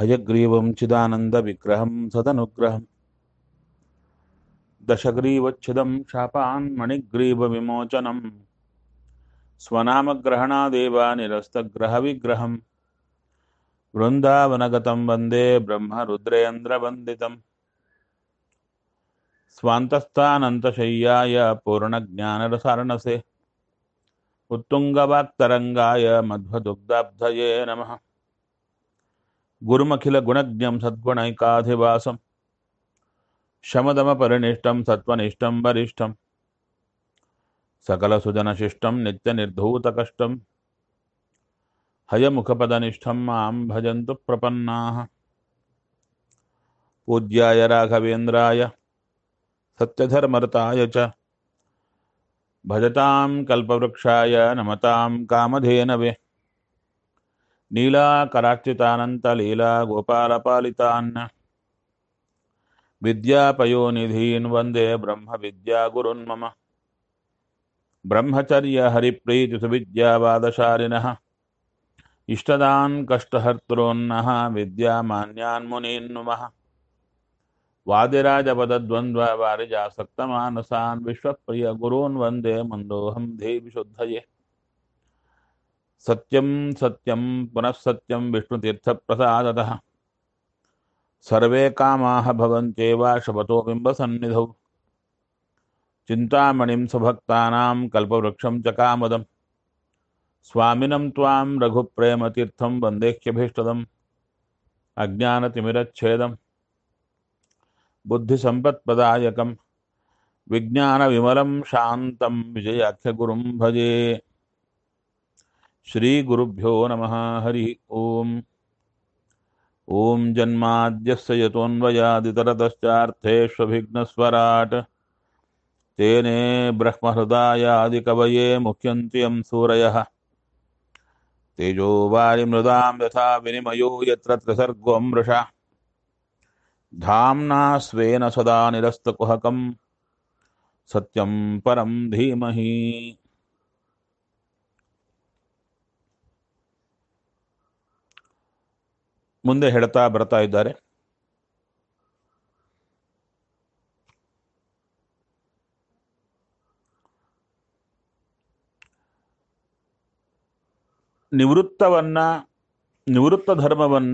हयग्रीवं चिदानन्दविग्रहं सदनुग्रहम् दशग्रीवच्छिदं शापान्मणिग्रीवविमोचनम् स्वनामग्रहणादेव निरस्तग्रहविग्रहम् वृन्दावनगतं वन्दे ब्रह्मरुद्रेन्द्रवन्दितम् स्वान्तस्थानन्तशय्याय पूर्णज्ञानरसारणसे उत्तुङ्गवाक्तरङ्गाय मध्वदुग्धाब्धये नमः गुरुमखिलगुणज्ञं सद्गुणैकाधिवासं शमदमपरिनिष्टं सत्त्वनिष्ठं वरिष्ठं सकलसुजनशिष्टं नित्यनिर्धूतकष्टं हयमुखपदनिष्ठं मां भजन्तु प्रपन्नाः पूज्याय राघवेन्द्राय सत्यधर्मरताय च भजतां कल्पवृक्षाय नमतां कामधेनवे नीलाकरार्चितानन्तलीला गोपालपालितान् विद्यापयोनिधीन् वन्दे ब्रह्मविद्यागुरुन् मम ब्रह्मचर्यहरिप्रीतिसुविद्यावादशालिनः इष्टदान् कष्टहर्तॄन्नः विद्यामान्यान् मुनीन् नुमः वादिराजपदद्वन्द्ववारिजासक्तमानसान् विश्वप्रियगुरून् वन्दे मन्दोऽहं देविशुद्धये सत्यं सत्यं पुनः सत्यं विष्णुतीर्थप्रसादतः सर्वे कामाः भवन्त्येव शपथो बिम्बसन्निधौ चिन्तामणिं सुभक्तानां कल्पवृक्षं च कामदं स्वामिनं त्वां रघुप्रेमतीर्थं वन्देह्यभीष्टदम् अज्ञानतिमिरच्छेदं बुद्धिसम्पत्प्रदायकं विज्ञानविमलं शान्तं विजयाख्यगुरुं भजे श्रीगुरुभ्यो नमः हरिः ॐ ॐ जन्माद्यस्य यतोऽन्वयादितरतश्चार्थेष्वभिघ्नस्वराट् तेने ब्रह्महृदायादिकवये मुह्यन्त्यं सूरयः तेजो वारिमृदां यथा विनिमयो यत्र त्रिसर्गो मृषा धाम्ना स्वेन सदा निरस्तकुहकं सत्यं परं धीमहि ಮುಂದೆ ಹೇಳ್ತಾ ಬರ್ತಾ ಇದ್ದಾರೆ ನಿವೃತ್ತವನ್ನ ನಿವೃತ್ತ ಧರ್ಮವನ್ನ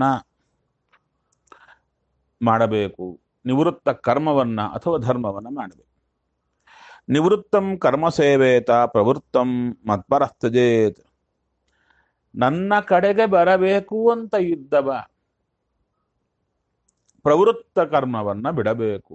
ಮಾಡಬೇಕು ನಿವೃತ್ತ ಕರ್ಮವನ್ನ ಅಥವಾ ಧರ್ಮವನ್ನ ಮಾಡಬೇಕು ನಿವೃತ್ತಂ ಕರ್ಮ ಸೇವೇತ ಪ್ರವೃತ್ತಂ ಮತ್ಪರಸ್ತಜೇತ್ ನನ್ನ ಕಡೆಗೆ ಬರಬೇಕು ಅಂತ ಇದ್ದವ ಪ್ರವೃತ್ತ ಕರ್ಮವನ್ನ ಬಿಡಬೇಕು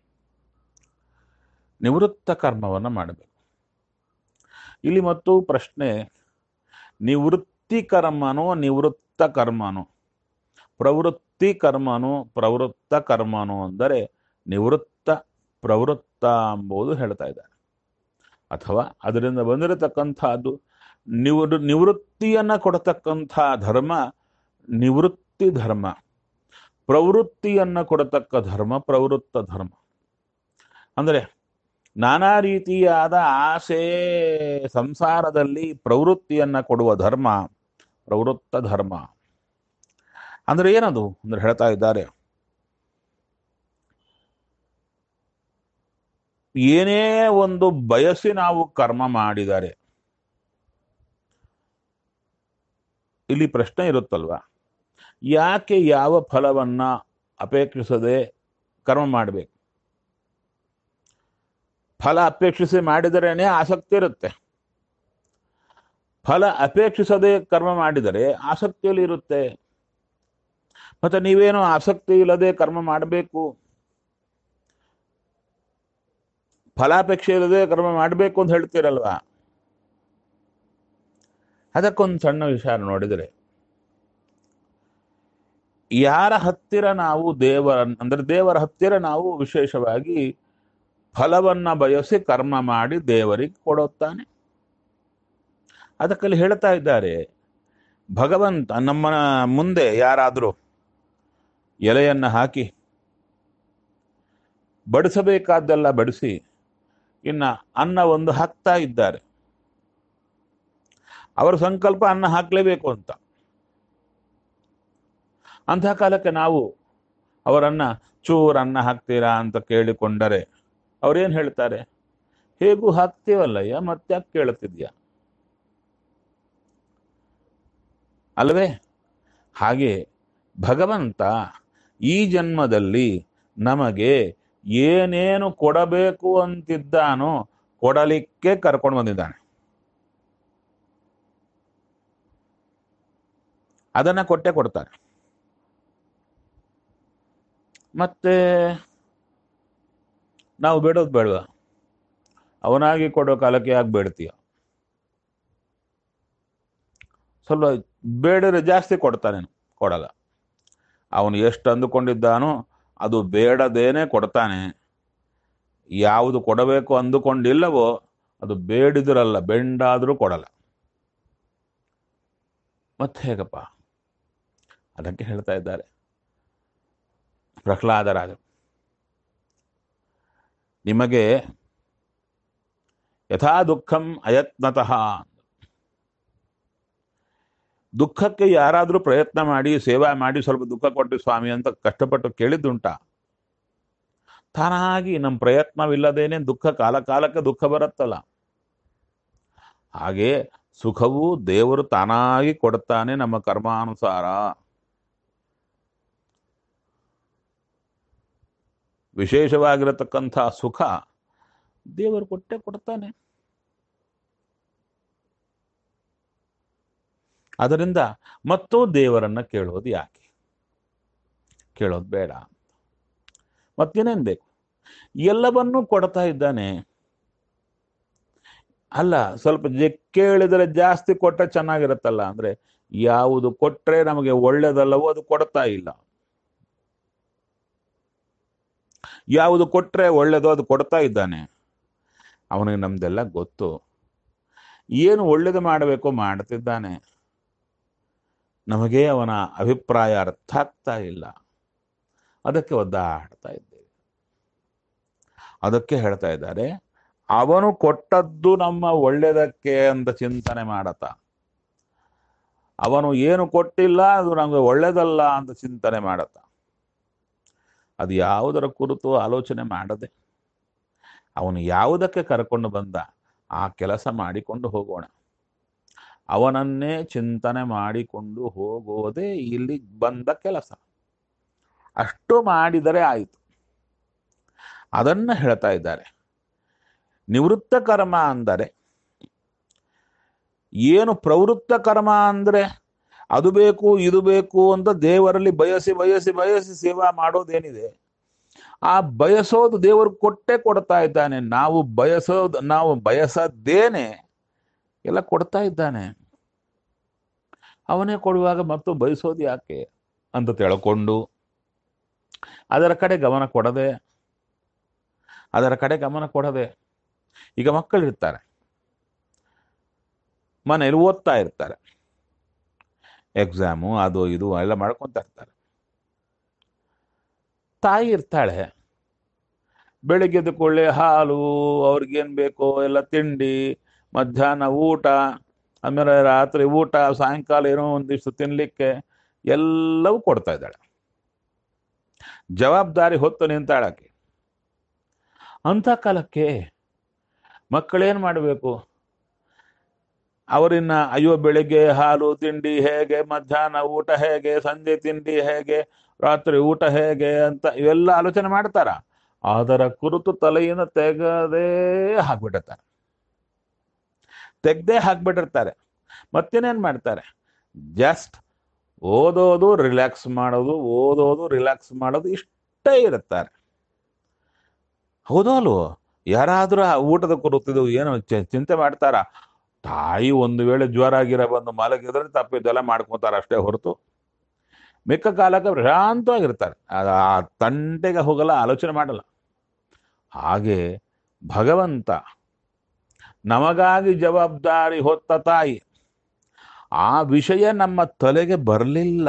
ನಿವೃತ್ತ ಕರ್ಮವನ್ನ ಮಾಡಬೇಕು ಇಲ್ಲಿ ಮತ್ತು ಪ್ರಶ್ನೆ ನಿವೃತ್ತಿ ಕರ್ಮನೋ ನಿವೃತ್ತ ಕರ್ಮನೋ ಪ್ರವೃತ್ತಿ ಕರ್ಮನು ಪ್ರವೃತ್ತ ಕರ್ಮನು ಅಂದರೆ ನಿವೃತ್ತ ಪ್ರವೃತ್ತ ಎಂಬುದು ಹೇಳ್ತಾ ಇದ್ದಾರೆ ಅಥವಾ ಅದರಿಂದ ಬಂದಿರತಕ್ಕಂಥದ್ದು ನಿವೃ ನಿವೃತ್ತಿಯನ್ನ ಕೊಡತಕ್ಕಂಥ ಧರ್ಮ ನಿವೃತ್ತಿ ಧರ್ಮ ಪ್ರವೃತ್ತಿಯನ್ನ ಕೊಡತಕ್ಕ ಧರ್ಮ ಪ್ರವೃತ್ತ ಧರ್ಮ ಅಂದರೆ ನಾನಾ ರೀತಿಯಾದ ಆಸೆ ಸಂಸಾರದಲ್ಲಿ ಪ್ರವೃತ್ತಿಯನ್ನ ಕೊಡುವ ಧರ್ಮ ಪ್ರವೃತ್ತ ಧರ್ಮ ಅಂದ್ರೆ ಏನದು ಅಂದ್ರೆ ಹೇಳ್ತಾ ಇದ್ದಾರೆ ಏನೇ ಒಂದು ಬಯಸಿ ನಾವು ಕರ್ಮ ಮಾಡಿದರೆ ಇಲ್ಲಿ ಪ್ರಶ್ನೆ ಇರುತ್ತಲ್ವಾ ಯಾಕೆ ಯಾವ ಫಲವನ್ನ ಅಪೇಕ್ಷಿಸದೆ ಕರ್ಮ ಮಾಡಬೇಕು ಫಲ ಅಪೇಕ್ಷಿಸಿ ಮಾಡಿದರೇನೆ ಆಸಕ್ತಿ ಇರುತ್ತೆ ಫಲ ಅಪೇಕ್ಷಿಸದೆ ಕರ್ಮ ಮಾಡಿದರೆ ಆಸಕ್ತಿಯಲ್ಲಿ ಇರುತ್ತೆ ಮತ್ತೆ ನೀವೇನು ಆಸಕ್ತಿ ಇಲ್ಲದೆ ಕರ್ಮ ಮಾಡಬೇಕು ಫಲಾಪೇಕ್ಷೆ ಇಲ್ಲದೆ ಕರ್ಮ ಮಾಡಬೇಕು ಅಂತ ಹೇಳ್ತೀರಲ್ವಾ ಅದಕ್ಕೊಂದು ಸಣ್ಣ ವಿಚಾರ ನೋಡಿದರೆ ಯಾರ ಹತ್ತಿರ ನಾವು ದೇವರ ಅಂದ್ರೆ ದೇವರ ಹತ್ತಿರ ನಾವು ವಿಶೇಷವಾಗಿ ಫಲವನ್ನ ಬಯಸಿ ಕರ್ಮ ಮಾಡಿ ದೇವರಿಗೆ ಕೊಡುತ್ತಾನೆ ಅದಕ್ಕಲ್ಲಿ ಹೇಳ್ತಾ ಇದ್ದಾರೆ ಭಗವಂತ ನಮ್ಮ ಮುಂದೆ ಯಾರಾದರೂ ಎಲೆಯನ್ನು ಹಾಕಿ ಬಡಿಸಬೇಕಾದ್ದೆಲ್ಲ ಬಡಿಸಿ ಇನ್ನ ಅನ್ನ ಒಂದು ಹಾಕ್ತಾ ಇದ್ದಾರೆ ಅವರ ಸಂಕಲ್ಪ ಅನ್ನ ಹಾಕ್ಲೇಬೇಕು ಅಂತ ಅಂಥ ಕಾಲಕ್ಕೆ ನಾವು ಅವರನ್ನ ಚೂರು ಅನ್ನ ಹಾಕ್ತೀರಾ ಅಂತ ಕೇಳಿಕೊಂಡರೆ ಅವ್ರೇನು ಹೇಳ್ತಾರೆ ಹೇಗೂ ಹಾಕ್ತೀವಲ್ಲಯ್ಯ ಮತ್ತ್ಯಾಕೆ ಕೇಳುತ್ತಿದ್ಯಾ ಅಲ್ವೇ ಹಾಗೆ ಭಗವಂತ ಈ ಜನ್ಮದಲ್ಲಿ ನಮಗೆ ಏನೇನು ಕೊಡಬೇಕು ಅಂತಿದ್ದಾನೋ ಕೊಡಲಿಕ್ಕೆ ಕರ್ಕೊಂಡು ಬಂದಿದ್ದಾನೆ ಅದನ್ನ ಕೊಟ್ಟೆ ಕೊಡ್ತಾರೆ ಮತ್ತೆ ನಾವು ಬೇಡೋದು ಬೇಡವಾ ಅವನಾಗಿ ಕೊಡೋ ಕಾಲಕ್ಕೆ ಯಾಕೆ ಬೇಡ್ತೀಯ ಸ್ವಲ್ಪ ಬೇಡಿದ್ರೆ ಜಾಸ್ತಿ ಕೊಡ್ತಾನೆ ಕೊಡಲ್ಲ ಅವನು ಎಷ್ಟು ಅಂದುಕೊಂಡಿದ್ದಾನೋ ಅದು ಬೇಡದೇನೆ ಕೊಡ್ತಾನೆ ಯಾವುದು ಕೊಡಬೇಕು ಅಂದುಕೊಂಡಿಲ್ಲವೋ ಅದು ಬೇಡಿದ್ರಲ್ಲ ಬೆಂಡಾದರೂ ಕೊಡಲ್ಲ ಮತ್ತೆ ಹೇಗಪ್ಪ ಅದಕ್ಕೆ ಹೇಳ್ತಾ ಇದ್ದಾರೆ ಪ್ರಹ್ಲಾದರಾಜರು ನಿಮಗೆ ಯಥಾ ದುಃಖಂ ಅಯತ್ನತಃ ದುಃಖಕ್ಕೆ ಯಾರಾದರೂ ಪ್ರಯತ್ನ ಮಾಡಿ ಸೇವಾ ಮಾಡಿ ಸ್ವಲ್ಪ ದುಃಖ ಕೊಟ್ಟು ಸ್ವಾಮಿ ಅಂತ ಕಷ್ಟಪಟ್ಟು ಕೇಳಿದ್ದುಂಟ ತಾನಾಗಿ ನಮ್ಮ ಪ್ರಯತ್ನವಿಲ್ಲದೇನೆ ದುಃಖ ಕಾಲ ಕಾಲಕ್ಕೆ ದುಃಖ ಬರುತ್ತಲ್ಲ ಹಾಗೆ ಸುಖವು ದೇವರು ತಾನಾಗಿ ಕೊಡ್ತಾನೆ ನಮ್ಮ ಕರ್ಮಾನುಸಾರ ವಿಶೇಷವಾಗಿರತಕ್ಕಂಥ ಸುಖ ದೇವರು ಕೊಟ್ಟೆ ಕೊಡ್ತಾನೆ ಅದರಿಂದ ಮತ್ತೂ ದೇವರನ್ನ ಕೇಳೋದು ಯಾಕೆ ಕೇಳೋದು ಬೇಡ ಮತ್ತೇನೇನ್ ಬೇಕು ಎಲ್ಲವನ್ನೂ ಕೊಡ್ತಾ ಇದ್ದಾನೆ ಅಲ್ಲ ಸ್ವಲ್ಪ ಜೆ ಕೇಳಿದರೆ ಜಾಸ್ತಿ ಕೊಟ್ಟರೆ ಚೆನ್ನಾಗಿರುತ್ತಲ್ಲ ಅಂದ್ರೆ ಯಾವುದು ಕೊಟ್ರೆ ನಮಗೆ ಒಳ್ಳೇದಲ್ಲವೋ ಅದು ಕೊಡ್ತಾ ಇಲ್ಲ ಯಾವುದು ಕೊಟ್ರೆ ಒಳ್ಳೇದೋ ಅದು ಕೊಡ್ತಾ ಇದ್ದಾನೆ ಅವನಿಗೆ ನಮ್ದೆಲ್ಲ ಗೊತ್ತು ಏನು ಒಳ್ಳೇದು ಮಾಡಬೇಕೋ ಮಾಡ್ತಿದ್ದಾನೆ ನಮಗೆ ಅವನ ಅಭಿಪ್ರಾಯ ಅರ್ಥ ಆಗ್ತಾ ಇಲ್ಲ ಅದಕ್ಕೆ ಒದ್ದಾಡ್ತಾ ಇದ್ದೇವೆ ಅದಕ್ಕೆ ಹೇಳ್ತಾ ಇದ್ದಾರೆ ಅವನು ಕೊಟ್ಟದ್ದು ನಮ್ಮ ಒಳ್ಳೆಯದಕ್ಕೆ ಅಂತ ಚಿಂತನೆ ಮಾಡತ ಅವನು ಏನು ಕೊಟ್ಟಿಲ್ಲ ಅದು ನಮಗೆ ಒಳ್ಳೇದಲ್ಲ ಅಂತ ಚಿಂತನೆ ಮಾಡತ ಅದು ಯಾವುದರ ಕುರಿತು ಆಲೋಚನೆ ಮಾಡದೆ ಅವನು ಯಾವುದಕ್ಕೆ ಕರ್ಕೊಂಡು ಬಂದ ಆ ಕೆಲಸ ಮಾಡಿಕೊಂಡು ಹೋಗೋಣ ಅವನನ್ನೇ ಚಿಂತನೆ ಮಾಡಿಕೊಂಡು ಹೋಗೋದೇ ಇಲ್ಲಿ ಬಂದ ಕೆಲಸ ಅಷ್ಟು ಮಾಡಿದರೆ ಆಯಿತು ಅದನ್ನ ಹೇಳ್ತಾ ಇದ್ದಾರೆ ನಿವೃತ್ತ ಕರ್ಮ ಅಂದರೆ ಏನು ಪ್ರವೃತ್ತ ಕರ್ಮ ಅಂದ್ರೆ ಅದು ಬೇಕು ಇದು ಬೇಕು ಅಂತ ದೇವರಲ್ಲಿ ಬಯಸಿ ಬಯಸಿ ಬಯಸಿ ಸೇವಾ ಮಾಡೋದೇನಿದೆ ಆ ಬಯಸೋದು ದೇವರು ಕೊಟ್ಟೆ ಕೊಡ್ತಾ ಇದ್ದಾನೆ ನಾವು ಬಯಸೋದು ನಾವು ಬಯಸದೇನೆ ಎಲ್ಲ ಕೊಡ್ತಾ ಇದ್ದಾನೆ ಅವನೇ ಕೊಡುವಾಗ ಮತ್ತು ಬಯಸೋದು ಯಾಕೆ ಅಂತ ತಿಳ್ಕೊಂಡು ಅದರ ಕಡೆ ಗಮನ ಕೊಡದೆ ಅದರ ಕಡೆ ಗಮನ ಕೊಡದೆ ಈಗ ಮಕ್ಕಳು ಇರ್ತಾರೆ ಮನೇಲಿ ಓದ್ತಾ ಇರ್ತಾರೆ ಎಕ್ಸಾಮು ಅದು ಇದು ಎಲ್ಲ ಮಾಡ್ಕೊತಾ ಇರ್ತಾರೆ ತಾಯಿ ಇರ್ತಾಳೆ ಬೆಳಿಗ್ಗೆ ಎದ್ದ ಕೂಡಲೇ ಹಾಲು ಅವ್ರಿಗೇನು ಬೇಕೋ ಎಲ್ಲ ತಿಂಡಿ ಮಧ್ಯಾಹ್ನ ಊಟ ಆಮೇಲೆ ರಾತ್ರಿ ಊಟ ಸಾಯಂಕಾಲ ಏನೋ ಒಂದಿಷ್ಟು ತಿನ್ಲಿಕ್ಕೆ ಎಲ್ಲವೂ ಕೊಡ್ತಾ ಇದ್ದಾಳೆ ಜವಾಬ್ದಾರಿ ಹೊತ್ತು ನಿಂತಾಳಕ್ಕೆ ಅಂಥ ಕಾಲಕ್ಕೆ ಮಕ್ಕಳೇನು ಮಾಡಬೇಕು ಅವರಿನ್ನ ಅಯ್ಯೋ ಬೆಳಿಗ್ಗೆ ಹಾಲು ತಿಂಡಿ ಹೇಗೆ ಮಧ್ಯಾಹ್ನ ಊಟ ಹೇಗೆ ಸಂಜೆ ತಿಂಡಿ ಹೇಗೆ ರಾತ್ರಿ ಊಟ ಹೇಗೆ ಅಂತ ಇವೆಲ್ಲ ಆಲೋಚನೆ ಮಾಡ್ತಾರ ಅದರ ಕುರಿತು ತಲೆಯಿಂದ ತೆಗದೇ ಹಾಕ್ಬಿಟ್ಟಿರ್ತಾರೆ ತೆಗ್ದೇ ಹಾಕ್ಬಿಟ್ಟಿರ್ತಾರೆ ಮತ್ತೇನೇನ್ ಮಾಡ್ತಾರೆ ಜಸ್ಟ್ ಓದೋದು ರಿಲ್ಯಾಕ್ಸ್ ಮಾಡೋದು ಓದೋದು ರಿಲ್ಯಾಕ್ಸ್ ಮಾಡೋದು ಇಷ್ಟೇ ಇರುತ್ತಾರೆ ಹೌದೋ ಅಲ್ವೋ ಯಾರಾದ್ರೂ ಆ ಊಟದ ಕುರಿತು ಏನೋ ಚಿ- ಚಿಂತೆ ಮಾಡ್ತಾರ ತಾಯಿ ಒಂದು ವೇಳೆ ಜ್ವರ ಆಗಿರ ಬಂದು ಮಲಗಿದ್ರೆ ತಪ್ಪಿದ್ದೆಲ್ಲ ಮಾಡ್ಕೊತಾರ ಅಷ್ಟೇ ಹೊರತು ಮಿಕ್ಕ ಕಾಲಕ್ಕೆ ಪ್ರಶಾಂತವಾಗಿರ್ತಾರೆ ಆ ಆ ತಂಟೆಗೆ ಹೋಗಲ್ಲ ಆಲೋಚನೆ ಮಾಡಲ್ಲ ಹಾಗೆ ಭಗವಂತ ನಮಗಾಗಿ ಜವಾಬ್ದಾರಿ ಹೊತ್ತ ತಾಯಿ ಆ ವಿಷಯ ನಮ್ಮ ತಲೆಗೆ ಬರಲಿಲ್ಲ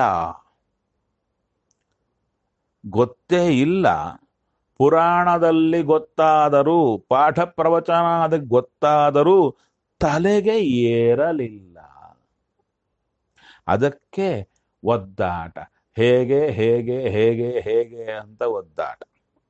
ಗೊತ್ತೇ ಇಲ್ಲ ಪುರಾಣದಲ್ಲಿ ಗೊತ್ತಾದರೂ ಪಾಠ ಪ್ರವಚನ ಗೊತ್ತಾದರೂ ತಲೆಗೆ ಏರಲಿಲ್ಲ ಅದಕ್ಕೆ ಒದ್ದಾಟ ಹೇಗೆ ಹೇಗೆ ಹೇಗೆ ಹೇಗೆ ಅಂತ ಒದ್ದಾಟ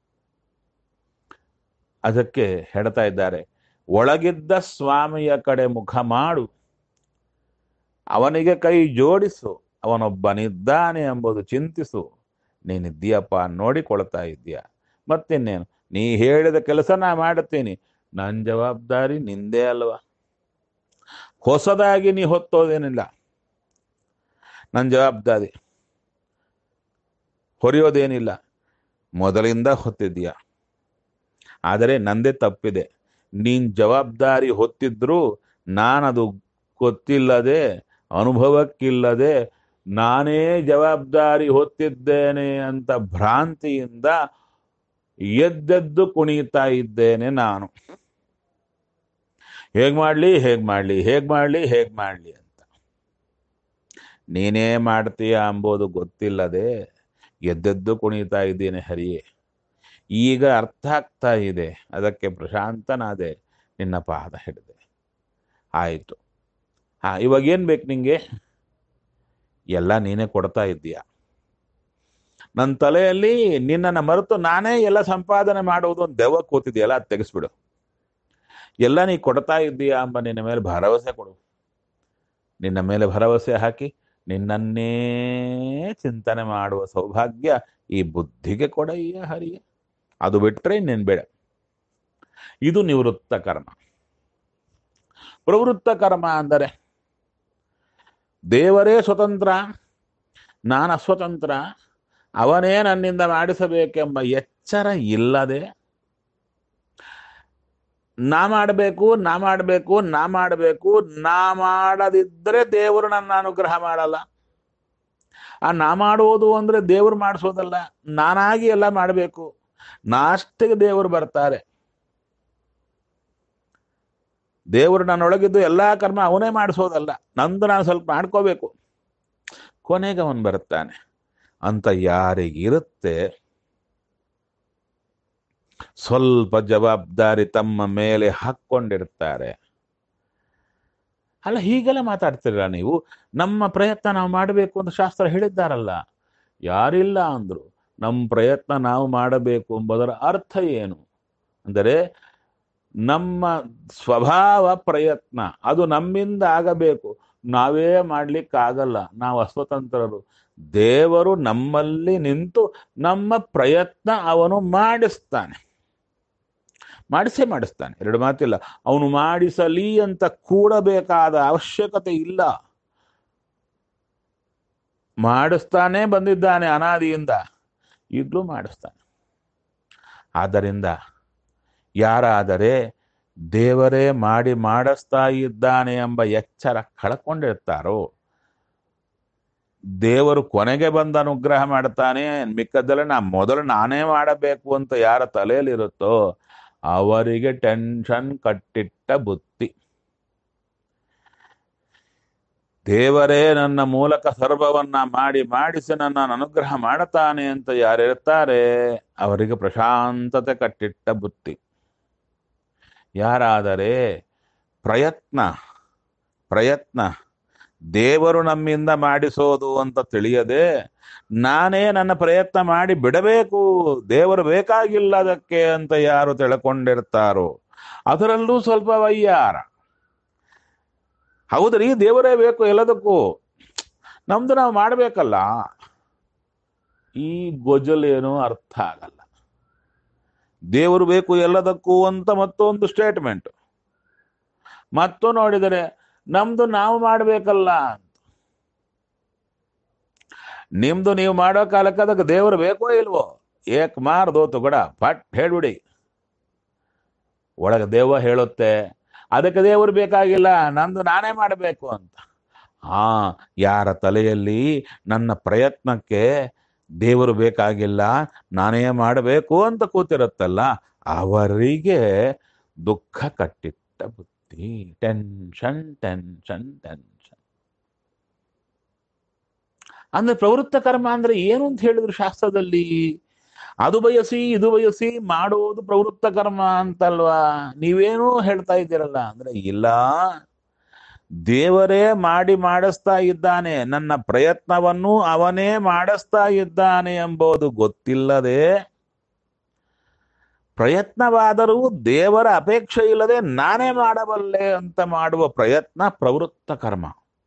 ಅದಕ್ಕೆ ಹೇಳ್ತಾ ಇದ್ದಾರೆ ಒಳಗಿದ್ದ ಸ್ವಾಮಿಯ ಕಡೆ ಮುಖ ಮಾಡು ಅವನಿಗೆ ಕೈ ಜೋಡಿಸು ಅವನೊಬ್ಬನಿದ್ದಾನೆ ಎಂಬುದು ಚಿಂತಿಸು ನೀನಿದ್ದೀಯಪ್ಪ ನೋಡಿಕೊಳ್ತಾ ಇದ್ದೀಯ ಮತ್ತಿನ್ನೇನು ನೀ ಹೇಳಿದ ಕೆಲಸ ನಾ ಮಾಡುತ್ತೀನಿ ನನ್ನ ಜವಾಬ್ದಾರಿ ನಿಂದೇ ಅಲ್ವಾ ಹೊಸದಾಗಿ ನೀ ಹೊತ್ತೋದೇನಿಲ್ಲ ನನ್ನ ಜವಾಬ್ದಾರಿ ಹೊರೆಯೋದೇನಿಲ್ಲ ಮೊದಲಿಂದ ಹೊತ್ತಿದ್ದೀಯ ಆದರೆ ನಂದೇ ತಪ್ಪಿದೆ ನೀನ್ ಜವಾಬ್ದಾರಿ ಹೊತ್ತಿದ್ರು ನಾನದು ಗೊತ್ತಿಲ್ಲದೆ ಅನುಭವಕ್ಕಿಲ್ಲದೆ ನಾನೇ ಜವಾಬ್ದಾರಿ ಹೊತ್ತಿದ್ದೇನೆ ಅಂತ ಭ್ರಾಂತಿಯಿಂದ ಎದ್ದೆದ್ದು ಕುಣಿತಾ ಇದ್ದೇನೆ ನಾನು ಹೇಗ್ ಮಾಡ್ಲಿ ಹೇಗ್ ಮಾಡ್ಲಿ ಹೇಗ್ ಮಾಡ್ಲಿ ಹೇಗ್ ಮಾಡ್ಲಿ ಅಂತ ನೀನೇ ಮಾಡ್ತೀಯ ಅಂಬೋದು ಗೊತ್ತಿಲ್ಲದೆ ಎದ್ದೆದ್ದು ಕುಣಿತಾ ಇದ್ದೇನೆ ಹರಿಯೇ ಈಗ ಅರ್ಥ ಆಗ್ತಾ ಇದೆ ಅದಕ್ಕೆ ಪ್ರಶಾಂತನಾದೆ ನಿನ್ನ ಪಾದ ಹಿಡಿದೆ ಆಯಿತು ಹಾ ಇವಾಗ ಏನು ಬೇಕು ನಿಂಗೆ ಎಲ್ಲ ನೀನೇ ಕೊಡ್ತಾ ಇದ್ದೀಯ ನನ್ನ ತಲೆಯಲ್ಲಿ ನಿನ್ನನ್ನು ಮರೆತು ನಾನೇ ಎಲ್ಲ ಸಂಪಾದನೆ ಮಾಡುವುದು ಒಂದು ದೆವ್ವ ಕೂತಿದೆಯಲ್ಲ ಅದು ತೆಗೆಸ್ಬಿಡು ಎಲ್ಲ ನೀ ಕೊಡ್ತಾ ಇದ್ದೀಯಾ ಎಂಬ ನಿನ್ನ ಮೇಲೆ ಭರವಸೆ ಕೊಡು ನಿನ್ನ ಮೇಲೆ ಭರವಸೆ ಹಾಕಿ ನಿನ್ನನ್ನೇ ಚಿಂತನೆ ಮಾಡುವ ಸೌಭಾಗ್ಯ ಈ ಬುದ್ಧಿಗೆ ಕೊಡಯ್ಯ ಹರಿಯ ಅದು ಬಿಟ್ಟರೆ ಇನ್ನೇನು ಬೇಡ ಇದು ನಿವೃತ್ತ ಕರ್ಮ ಪ್ರವೃತ್ತ ಕರ್ಮ ಅಂದರೆ ದೇವರೇ ಸ್ವತಂತ್ರ ನಾನು ಅಸ್ವತಂತ್ರ ಅವನೇ ನನ್ನಿಂದ ಮಾಡಿಸಬೇಕೆಂಬ ಎಚ್ಚರ ಇಲ್ಲದೆ ನಾ ಮಾಡಬೇಕು ನಾ ಮಾಡಬೇಕು ನಾ ಮಾಡಬೇಕು ನಾ ಮಾಡದಿದ್ದರೆ ದೇವರು ನನ್ನ ಅನುಗ್ರಹ ಮಾಡಲ್ಲ ಆ ನಾ ಮಾಡುವುದು ಅಂದ್ರೆ ದೇವರು ಮಾಡಿಸೋದಲ್ಲ ನಾನಾಗಿ ಎಲ್ಲ ಮಾಡಬೇಕು ನಾಷ್ಟಿಗೆ ದೇವರು ಬರ್ತಾರೆ ದೇವರು ನನ್ನೊಳಗಿದ್ದು ಎಲ್ಲಾ ಕರ್ಮ ಅವನೇ ಮಾಡಿಸೋದಲ್ಲ ನಂದು ನಾನು ಸ್ವಲ್ಪ ಮಾಡ್ಕೋಬೇಕು ಕೊನೆಗೆ ಅವನು ಬರುತ್ತಾನೆ ಅಂತ ಯಾರಿಗಿರುತ್ತೆ ಸ್ವಲ್ಪ ಜವಾಬ್ದಾರಿ ತಮ್ಮ ಮೇಲೆ ಹಾಕ್ಕೊಂಡಿರ್ತಾರೆ ಅಲ್ಲ ಹೀಗೆಲ್ಲ ಮಾತಾಡ್ತೀರ ನೀವು ನಮ್ಮ ಪ್ರಯತ್ನ ನಾವು ಮಾಡಬೇಕು ಅಂತ ಶಾಸ್ತ್ರ ಹೇಳಿದ್ದಾರಲ್ಲ ಯಾರಿಲ್ಲ ಅಂದ್ರು ನಮ್ಮ ಪ್ರಯತ್ನ ನಾವು ಮಾಡಬೇಕು ಎಂಬುದರ ಅರ್ಥ ಏನು ಅಂದರೆ ನಮ್ಮ ಸ್ವಭಾವ ಪ್ರಯತ್ನ ಅದು ನಮ್ಮಿಂದ ಆಗಬೇಕು ನಾವೇ ಮಾಡ್ಲಿಕ್ಕಾಗಲ್ಲ ನಾವು ಅಸ್ವತಂತ್ರರು ದೇವರು ನಮ್ಮಲ್ಲಿ ನಿಂತು ನಮ್ಮ ಪ್ರಯತ್ನ ಅವನು ಮಾಡಿಸ್ತಾನೆ ಮಾಡಿಸೇ ಮಾಡಿಸ್ತಾನೆ ಎರಡು ಮಾತಿಲ್ಲ ಅವನು ಮಾಡಿಸಲಿ ಅಂತ ಕೂಡಬೇಕಾದ ಅವಶ್ಯಕತೆ ಇಲ್ಲ ಮಾಡಿಸ್ತಾನೆ ಬಂದಿದ್ದಾನೆ ಅನಾದಿಯಿಂದ ಈಗಲೂ ಮಾಡಿಸ್ತಾನೆ ಆದ್ದರಿಂದ ಯಾರಾದರೆ ದೇವರೇ ಮಾಡಿ ಮಾಡಿಸ್ತಾ ಇದ್ದಾನೆ ಎಂಬ ಎಚ್ಚರ ಕಳ್ಕೊಂಡಿರ್ತಾರೋ ದೇವರು ಕೊನೆಗೆ ಬಂದು ಅನುಗ್ರಹ ಮಾಡ್ತಾನೆ ಮಿಕ್ಕದ್ದೆಲ್ಲ ನಾ ಮೊದಲು ನಾನೇ ಮಾಡಬೇಕು ಅಂತ ಯಾರ ತಲೆಯಲ್ಲಿರುತ್ತೋ ಅವರಿಗೆ ಟೆನ್ಷನ್ ಕಟ್ಟಿಟ್ಟ ಬುತ್ತಿ ದೇವರೇ ನನ್ನ ಮೂಲಕ ಸರ್ವವನ್ನ ಮಾಡಿ ಮಾಡಿಸಿ ನನ್ನ ಅನುಗ್ರಹ ಮಾಡುತ್ತಾನೆ ಅಂತ ಯಾರಿರ್ತಾರೆ ಅವರಿಗೆ ಪ್ರಶಾಂತತೆ ಕಟ್ಟಿಟ್ಟ ಬುತ್ತಿ ಯಾರಾದರೆ ಪ್ರಯತ್ನ ಪ್ರಯತ್ನ ದೇವರು ನಮ್ಮಿಂದ ಮಾಡಿಸೋದು ಅಂತ ತಿಳಿಯದೆ ನಾನೇ ನನ್ನ ಪ್ರಯತ್ನ ಮಾಡಿ ಬಿಡಬೇಕು ದೇವರು ಬೇಕಾಗಿಲ್ಲ ಅದಕ್ಕೆ ಅಂತ ಯಾರು ತಿಳ್ಕೊಂಡಿರ್ತಾರೋ ಅದರಲ್ಲೂ ಸ್ವಲ್ಪ ವಯ್ಯಾರ ಹೌದ್ರಿ ದೇವರೇ ಬೇಕು ಎಲ್ಲದಕ್ಕೂ ನಮ್ದು ನಾವು ಮಾಡಬೇಕಲ್ಲ ಈ ಗೊಜಲೇನೋ ಅರ್ಥ ಆಗಲ್ಲ ದೇವರು ಬೇಕು ಎಲ್ಲದಕ್ಕೂ ಅಂತ ಮತ್ತೊಂದು ಸ್ಟೇಟ್ಮೆಂಟ್ ಮತ್ತು ನೋಡಿದರೆ ನಮ್ದು ನಾವು ಮಾಡಬೇಕಲ್ಲ ಅಂತ ನಿಮ್ದು ನೀವು ಮಾಡೋ ಕಾಲಕ್ಕೆ ಅದಕ್ಕೆ ದೇವರು ಬೇಕೋ ಇಲ್ವೋ ಏಕ್ ಮಾರ್ ದೋತು ಕೂಡ ಪಟ್ ಹೇಳ್ಬಿಡಿ ಒಳಗೆ ದೇವ ಹೇಳುತ್ತೆ ಅದಕ್ಕೆ ದೇವರು ಬೇಕಾಗಿಲ್ಲ ನಂದು ನಾನೇ ಮಾಡಬೇಕು ಅಂತ ಹಾ ಯಾರ ತಲೆಯಲ್ಲಿ ನನ್ನ ಪ್ರಯತ್ನಕ್ಕೆ ದೇವರು ಬೇಕಾಗಿಲ್ಲ ನಾನೇ ಮಾಡಬೇಕು ಅಂತ ಕೂತಿರುತ್ತಲ್ಲ ಅವರಿಗೆ ದುಃಖ ಕಟ್ಟಿಟ್ಟ ಬುದ್ಧಿ ಟೆನ್ಷನ್ ಟೆನ್ಷನ್ ಟೆನ್ಷನ್ ಅಂದ್ರೆ ಪ್ರವೃತ್ತ ಕರ್ಮ ಅಂದ್ರೆ ಏನು ಅಂತ ಹೇಳಿದ್ರು ಶಾಸ್ತ್ರದಲ್ಲಿ ಅದು ಬಯಸಿ ಇದು ಬಯಸಿ ಮಾಡೋದು ಪ್ರವೃತ್ತ ಕರ್ಮ ಅಂತಲ್ವಾ ನೀವೇನೂ ಹೇಳ್ತಾ ಇದ್ದೀರಲ್ಲ ಅಂದ್ರೆ ಇಲ್ಲ ದೇವರೇ ಮಾಡಿ ಮಾಡಿಸ್ತಾ ಇದ್ದಾನೆ ನನ್ನ ಪ್ರಯತ್ನವನ್ನು ಅವನೇ ಮಾಡಿಸ್ತಾ ಇದ್ದಾನೆ ಎಂಬುದು ಗೊತ್ತಿಲ್ಲದೆ ಪ್ರಯತ್ನವಾದರೂ ದೇವರ ಅಪೇಕ್ಷೆ ಇಲ್ಲದೆ ನಾನೇ ಮಾಡಬಲ್ಲೆ ಅಂತ ಮಾಡುವ ಪ್ರಯತ್ನ ಪ್ರವೃತ್ತ ಕರ್ಮ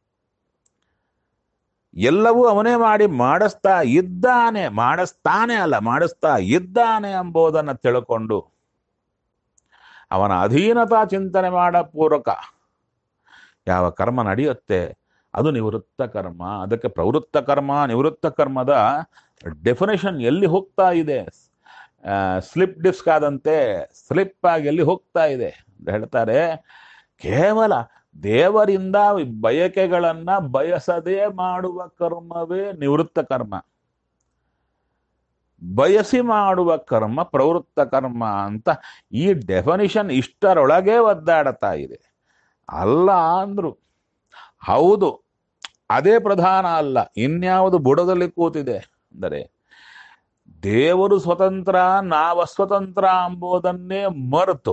ಎಲ್ಲವೂ ಅವನೇ ಮಾಡಿ ಮಾಡಿಸ್ತಾ ಇದ್ದಾನೆ ಮಾಡಿಸ್ತಾನೆ ಅಲ್ಲ ಮಾಡಿಸ್ತಾ ಇದ್ದಾನೆ ಎಂಬುದನ್ನು ತಿಳ್ಕೊಂಡು ಅವನ ಅಧೀನತಾ ಚಿಂತನೆ ಮಾಡ ಪೂರ್ವಕ ಯಾವ ಕರ್ಮ ನಡೆಯುತ್ತೆ ಅದು ನಿವೃತ್ತ ಕರ್ಮ ಅದಕ್ಕೆ ಪ್ರವೃತ್ತ ಕರ್ಮ ನಿವೃತ್ತ ಕರ್ಮದ ಡೆಫಿನೇಷನ್ ಎಲ್ಲಿ ಹೋಗ್ತಾ ಇದೆ ಸ್ಲಿಪ್ ಡಿಸ್ಕ್ ಆದಂತೆ ಸ್ಲಿಪ್ ಆಗಿ ಎಲ್ಲಿ ಹೋಗ್ತಾ ಇದೆ ಅಂತ ಹೇಳ್ತಾರೆ ಕೇವಲ ದೇವರಿಂದ ಬಯಕೆಗಳನ್ನ ಬಯಸದೇ ಮಾಡುವ ಕರ್ಮವೇ ನಿವೃತ್ತ ಕರ್ಮ ಬಯಸಿ ಮಾಡುವ ಕರ್ಮ ಪ್ರವೃತ್ತ ಕರ್ಮ ಅಂತ ಈ ಡೆಫಿನಿಷನ್ ಇಷ್ಟರೊಳಗೆ ಒದ್ದಾಡ್ತಾ ಇದೆ ಅಲ್ಲ ಅಂದ್ರು ಹೌದು ಅದೇ ಪ್ರಧಾನ ಅಲ್ಲ ಇನ್ಯಾವುದು ಬುಡದಲ್ಲಿ ಕೂತಿದೆ ಅಂದರೆ ದೇವರು ಸ್ವತಂತ್ರ ನಾವ ಸ್ವತಂತ್ರ ಎಂಬುದನ್ನೇ ಮರೆತು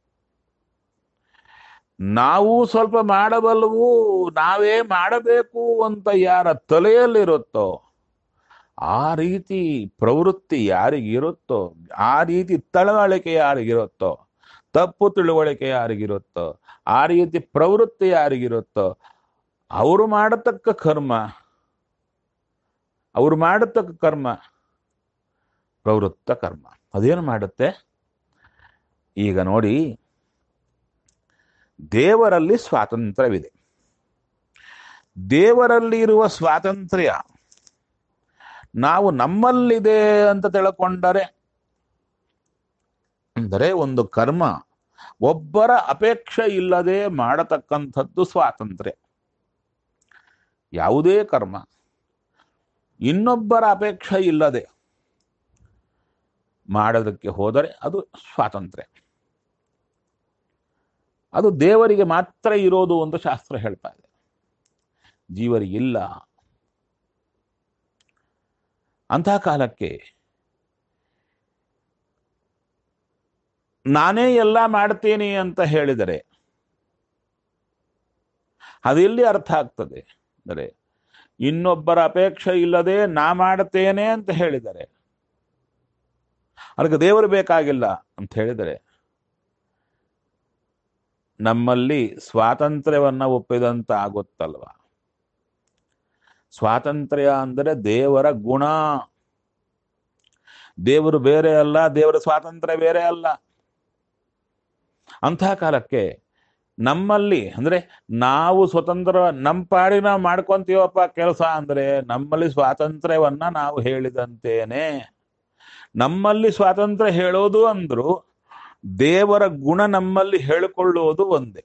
ನಾವು ಸ್ವಲ್ಪ ಮಾಡಬಲ್ಲವು ನಾವೇ ಮಾಡಬೇಕು ಅಂತ ಯಾರ ತಲೆಯಲ್ಲಿರುತ್ತೋ ಆ ರೀತಿ ಪ್ರವೃತ್ತಿ ಯಾರಿಗಿರುತ್ತೋ ಆ ರೀತಿ ತಳವಳಿಕೆ ಯಾರಿಗಿರುತ್ತೋ ತಪ್ಪು ತಿಳುವಳಿಕೆ ಯಾರಿಗಿರುತ್ತೋ ಆ ರೀತಿ ಪ್ರವೃತ್ತಿ ಯಾರಿಗಿರುತ್ತೋ ಅವರು ಮಾಡತಕ್ಕ ಕರ್ಮ ಅವರು ಮಾಡತಕ್ಕ ಕರ್ಮ ಪ್ರವೃತ್ತ ಕರ್ಮ ಅದೇನು ಮಾಡುತ್ತೆ ಈಗ ನೋಡಿ ದೇವರಲ್ಲಿ ಸ್ವಾತಂತ್ರ್ಯವಿದೆ ದೇವರಲ್ಲಿ ಇರುವ ಸ್ವಾತಂತ್ರ್ಯ ನಾವು ನಮ್ಮಲ್ಲಿದೆ ಅಂತ ತಿಳ್ಕೊಂಡರೆ ಅಂದರೆ ಒಂದು ಕರ್ಮ ಒಬ್ಬರ ಅಪೇಕ್ಷೆ ಇಲ್ಲದೆ ಮಾಡತಕ್ಕಂಥದ್ದು ಸ್ವಾತಂತ್ರ್ಯ ಯಾವುದೇ ಕರ್ಮ ಇನ್ನೊಬ್ಬರ ಅಪೇಕ್ಷೆ ಇಲ್ಲದೆ ಮಾಡೋದಕ್ಕೆ ಹೋದರೆ ಅದು ಸ್ವಾತಂತ್ರ್ಯ ಅದು ದೇವರಿಗೆ ಮಾತ್ರ ಇರೋದು ಅಂತ ಶಾಸ್ತ್ರ ಹೇಳ್ತಾ ಇದೆ ಜೀವರಿಗಿಲ್ಲ ಅಂತಹ ಕಾಲಕ್ಕೆ ನಾನೇ ಎಲ್ಲ ಮಾಡ್ತೀನಿ ಅಂತ ಹೇಳಿದರೆ ಅದೆಲ್ಲಿ ಅರ್ಥ ಆಗ್ತದೆ ಅಂದರೆ ಇನ್ನೊಬ್ಬರ ಅಪೇಕ್ಷೆ ಇಲ್ಲದೆ ನಾ ಮಾಡ್ತೇನೆ ಅಂತ ಹೇಳಿದರೆ ಅದಕ್ಕೆ ದೇವರು ಬೇಕಾಗಿಲ್ಲ ಅಂತ ಹೇಳಿದರೆ ನಮ್ಮಲ್ಲಿ ಸ್ವಾತಂತ್ರ್ಯವನ್ನ ಒಪ್ಪಿದಂತ ಆಗುತ್ತಲ್ವ ಸ್ವಾತಂತ್ರ್ಯ ಅಂದರೆ ದೇವರ ಗುಣ ದೇವರು ಬೇರೆ ಅಲ್ಲ ದೇವರ ಸ್ವಾತಂತ್ರ್ಯ ಬೇರೆ ಅಲ್ಲ ಅಂತಹ ಕಾಲಕ್ಕೆ ನಮ್ಮಲ್ಲಿ ಅಂದ್ರೆ ನಾವು ಸ್ವತಂತ್ರ ನಮ್ಮ ಪಾಡಿ ನಾವು ಮಾಡ್ಕೊಂತೀವಪ್ಪ ಕೆಲಸ ಅಂದ್ರೆ ನಮ್ಮಲ್ಲಿ ಸ್ವಾತಂತ್ರ್ಯವನ್ನ ನಾವು ಹೇಳಿದಂತೇನೆ ನಮ್ಮಲ್ಲಿ ಸ್ವಾತಂತ್ರ್ಯ ಹೇಳೋದು ಅಂದ್ರು ದೇವರ ಗುಣ ನಮ್ಮಲ್ಲಿ ಹೇಳಿಕೊಳ್ಳುವುದು ಒಂದೇ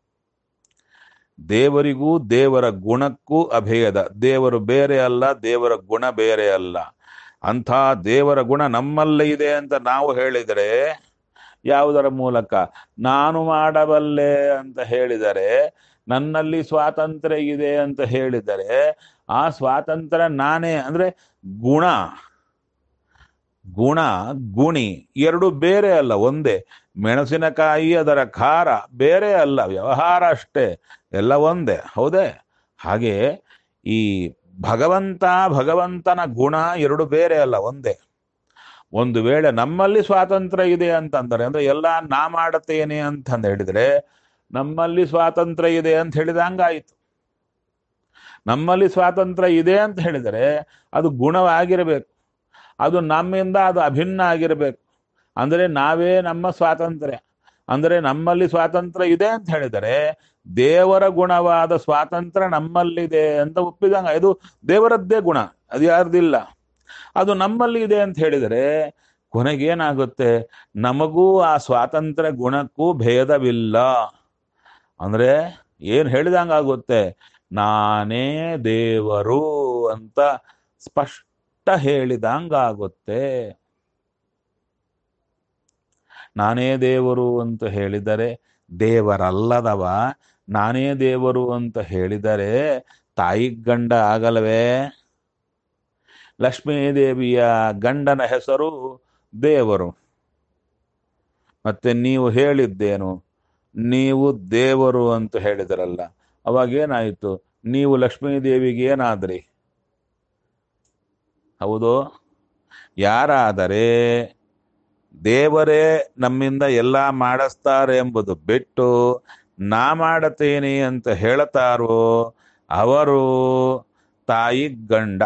ದೇವರಿಗೂ ದೇವರ ಗುಣಕ್ಕೂ ಅಭೇದ ದೇವರು ಬೇರೆ ಅಲ್ಲ ದೇವರ ಗುಣ ಬೇರೆ ಅಲ್ಲ ಅಂಥ ದೇವರ ಗುಣ ನಮ್ಮಲ್ಲೇ ಇದೆ ಅಂತ ನಾವು ಹೇಳಿದರೆ ಯಾವುದರ ಮೂಲಕ ನಾನು ಮಾಡಬಲ್ಲೆ ಅಂತ ಹೇಳಿದರೆ ನನ್ನಲ್ಲಿ ಸ್ವಾತಂತ್ರ್ಯ ಇದೆ ಅಂತ ಹೇಳಿದರೆ ಆ ಸ್ವಾತಂತ್ರ್ಯ ನಾನೇ ಅಂದ್ರೆ ಗುಣ ಗುಣ ಗುಣಿ ಎರಡು ಬೇರೆ ಅಲ್ಲ ಒಂದೇ ಮೆಣಸಿನಕಾಯಿ ಅದರ ಖಾರ ಬೇರೆ ಅಲ್ಲ ವ್ಯವಹಾರ ಅಷ್ಟೇ ಎಲ್ಲ ಒಂದೇ ಹೌದೇ ಹಾಗೆ ಈ ಭಗವಂತ ಭಗವಂತನ ಗುಣ ಎರಡು ಬೇರೆ ಅಲ್ಲ ಒಂದೇ ಒಂದು ವೇಳೆ ನಮ್ಮಲ್ಲಿ ಸ್ವಾತಂತ್ರ್ಯ ಇದೆ ಅಂತಂದರೆ ಅಂದ್ರೆ ಎಲ್ಲ ನಾ ಮಾಡುತ್ತೇನೆ ಅಂತ ಹೇಳಿದ್ರೆ ನಮ್ಮಲ್ಲಿ ಸ್ವಾತಂತ್ರ್ಯ ಇದೆ ಅಂತ ಹೇಳಿದಂಗಾಯಿತು ನಮ್ಮಲ್ಲಿ ಸ್ವಾತಂತ್ರ್ಯ ಇದೆ ಅಂತ ಹೇಳಿದರೆ ಅದು ಗುಣವಾಗಿರಬೇಕು ಅದು ನಮ್ಮಿಂದ ಅದು ಅಭಿನ್ನ ಆಗಿರಬೇಕು ಅಂದರೆ ನಾವೇ ನಮ್ಮ ಸ್ವಾತಂತ್ರ್ಯ ಅಂದರೆ ನಮ್ಮಲ್ಲಿ ಸ್ವಾತಂತ್ರ್ಯ ಇದೆ ಅಂತ ಹೇಳಿದರೆ ದೇವರ ಗುಣವಾದ ಸ್ವಾತಂತ್ರ್ಯ ನಮ್ಮಲ್ಲಿದೆ ಅಂತ ಒಪ್ಪಿದಂಗ ಇದು ದೇವರದ್ದೇ ಗುಣ ಅದು ಯಾರ್ದಿಲ್ಲ ಅದು ನಮ್ಮಲ್ಲಿ ಇದೆ ಅಂತ ಹೇಳಿದರೆ ಕೊನೆಗೇನಾಗುತ್ತೆ ನಮಗೂ ಆ ಸ್ವಾತಂತ್ರ್ಯ ಗುಣಕ್ಕೂ ಭೇದವಿಲ್ಲ ಅಂದ್ರೆ ಏನ್ ಹೇಳಿದಂಗಾಗುತ್ತೆ ನಾನೇ ದೇವರು ಅಂತ ಸ್ಪಷ್ಟ ಹೇಳಿದಂಗಾಗುತ್ತೆ ನಾನೇ ದೇವರು ಅಂತ ಹೇಳಿದರೆ ದೇವರಲ್ಲದವ ನಾನೇ ದೇವರು ಅಂತ ಹೇಳಿದರೆ ತಾಯಿ ಗಂಡ ಆಗಲ್ವೇ ಲಕ್ಷ್ಮೀದೇವಿಯ ಗಂಡನ ಹೆಸರು ದೇವರು ಮತ್ತೆ ನೀವು ಹೇಳಿದ್ದೇನು ನೀವು ದೇವರು ಅಂತ ಹೇಳಿದರಲ್ಲ ಅವಾಗೇನಾಯಿತು ನೀವು ಲಕ್ಷ್ಮೀದೇವಿಗೆ ಏನಾದ್ರಿ ಹೌದು ಯಾರಾದರೆ ದೇವರೇ ನಮ್ಮಿಂದ ಎಲ್ಲ ಮಾಡಿಸ್ತಾರೆ ಎಂಬುದು ಬಿಟ್ಟು ನಾ ಮಾಡತೇನೆ ಅಂತ ಹೇಳ್ತಾರೋ ಅವರು ತಾಯಿ ಗಂಡ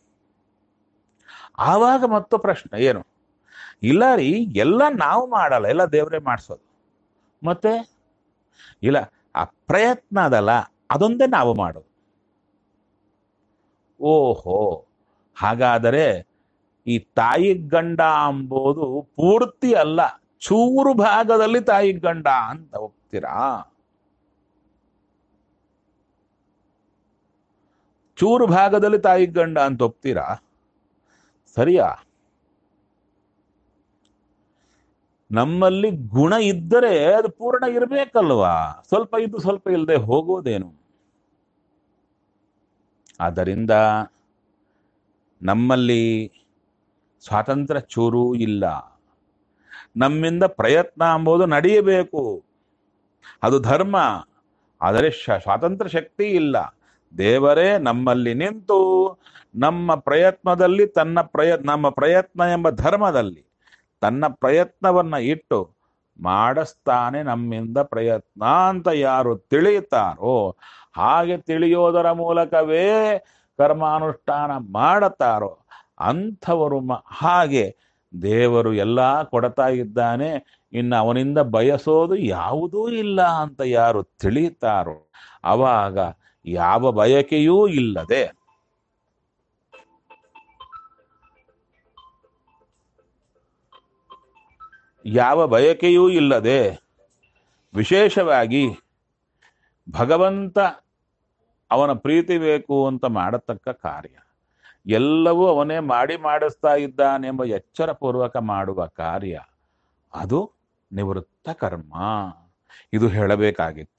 ಆವಾಗ ಮತ್ತು ಪ್ರಶ್ನೆ ಏನು ಇಲ್ಲ ರೀ ಎಲ್ಲ ನಾವು ಮಾಡಲ್ಲ ಎಲ್ಲ ದೇವರೇ ಮಾಡಿಸೋದು ಮತ್ತೆ ಇಲ್ಲ ಆ ಪ್ರಯತ್ನ ಅದಲ್ಲ ಅದೊಂದೇ ನಾವು ಮಾಡೋದು ಓಹೋ ಹಾಗಾದರೆ ಈ ತಾಯಿ ಗಂಡ ಅಂಬೋದು ಪೂರ್ತಿ ಅಲ್ಲ ಚೂರು ಭಾಗದಲ್ಲಿ ತಾಯಿ ಗಂಡ ಅಂತ ಹೋಗ್ತೀರಾ ಚೂರು ಭಾಗದಲ್ಲಿ ತಾಯಿ ಗಂಡ ಅಂತ ಒಪ್ತೀರಾ ಸರಿಯಾ ನಮ್ಮಲ್ಲಿ ಗುಣ ಇದ್ದರೆ ಅದು ಪೂರ್ಣ ಇರಬೇಕಲ್ವಾ ಸ್ವಲ್ಪ ಇದ್ದು ಸ್ವಲ್ಪ ಇಲ್ಲದೆ ಹೋಗೋದೇನು ಆದ್ದರಿಂದ ನಮ್ಮಲ್ಲಿ ಸ್ವಾತಂತ್ರ್ಯ ಚೂರೂ ಇಲ್ಲ ನಮ್ಮಿಂದ ಪ್ರಯತ್ನ ಎಂಬುದು ನಡೆಯಬೇಕು ಅದು ಧರ್ಮ ಆದರೆ ಶ ಸ್ವಾತಂತ್ರ್ಯ ಶಕ್ತಿ ಇಲ್ಲ ದೇವರೇ ನಮ್ಮಲ್ಲಿ ನಿಂತು ನಮ್ಮ ಪ್ರಯತ್ನದಲ್ಲಿ ತನ್ನ ಪ್ರಯ ನಮ್ಮ ಪ್ರಯತ್ನ ಎಂಬ ಧರ್ಮದಲ್ಲಿ ತನ್ನ ಪ್ರಯತ್ನವನ್ನ ಇಟ್ಟು ಮಾಡಿಸ್ತಾನೆ ನಮ್ಮಿಂದ ಪ್ರಯತ್ನ ಅಂತ ಯಾರು ತಿಳಿಯುತ್ತಾರೋ ಹಾಗೆ ತಿಳಿಯೋದರ ಮೂಲಕವೇ ಕರ್ಮಾನುಷ್ಠಾನ ಮಾಡುತ್ತಾರೋ ಅಂಥವರು ಮ ಹಾಗೆ ದೇವರು ಎಲ್ಲ ಕೊಡ್ತಾ ಇದ್ದಾನೆ ಇನ್ನು ಅವನಿಂದ ಬಯಸೋದು ಯಾವುದೂ ಇಲ್ಲ ಅಂತ ಯಾರು ತಿಳಿಯುತ್ತಾರೋ ಅವಾಗ ಯಾವ ಬಯಕೆಯೂ ಇಲ್ಲದೆ ಯಾವ ಬಯಕೆಯೂ ಇಲ್ಲದೆ ವಿಶೇಷವಾಗಿ ಭಗವಂತ ಅವನ ಪ್ರೀತಿ ಬೇಕು ಅಂತ ಮಾಡತಕ್ಕ ಕಾರ್ಯ ಎಲ್ಲವೂ ಅವನೇ ಮಾಡಿ ಮಾಡಿಸ್ತಾ ಇದ್ದಾನೆಂಬ ಎಚ್ಚರಪೂರ್ವಕ ಮಾಡುವ ಕಾರ್ಯ ಅದು ನಿವೃತ್ತ ಕರ್ಮ ಇದು ಹೇಳಬೇಕಾಗಿತ್ತು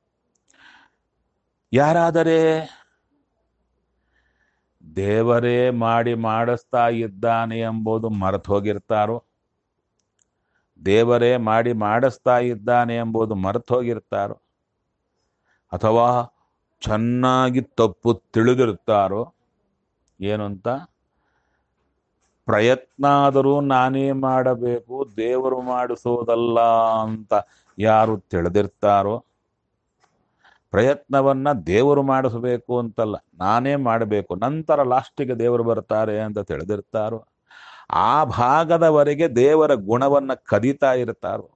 ಯಾರಾದರೆ ದೇವರೇ ಮಾಡಿ ಮಾಡಿಸ್ತಾ ಇದ್ದಾನೆ ಎಂಬುದು ಮರೆತು ಹೋಗಿರ್ತಾರೋ ದೇವರೇ ಮಾಡಿ ಮಾಡಿಸ್ತಾ ಇದ್ದಾನೆ ಎಂಬುದು ಮರೆತು ಹೋಗಿರ್ತಾರೋ ಅಥವಾ ಚೆನ್ನಾಗಿ ತಪ್ಪು ತಿಳಿದಿರ್ತಾರೋ ಏನು ಅಂತ ಪ್ರಯತ್ನ ಆದರೂ ನಾನೇ ಮಾಡಬೇಕು ದೇವರು ಮಾಡಿಸೋದಲ್ಲ ಅಂತ ಯಾರು ತಿಳಿದಿರ್ತಾರೋ ಪ್ರಯತ್ನವನ್ನ ದೇವರು ಮಾಡಿಸಬೇಕು ಅಂತಲ್ಲ ನಾನೇ ಮಾಡಬೇಕು ನಂತರ ಲಾಸ್ಟಿಗೆ ದೇವರು ಬರ್ತಾರೆ ಅಂತ ತಿಳಿದಿರ್ತಾರೋ ಆ ಭಾಗದವರೆಗೆ ದೇವರ ಗುಣವನ್ನ ಕದೀತಾ ಇರ್ತಾರೋ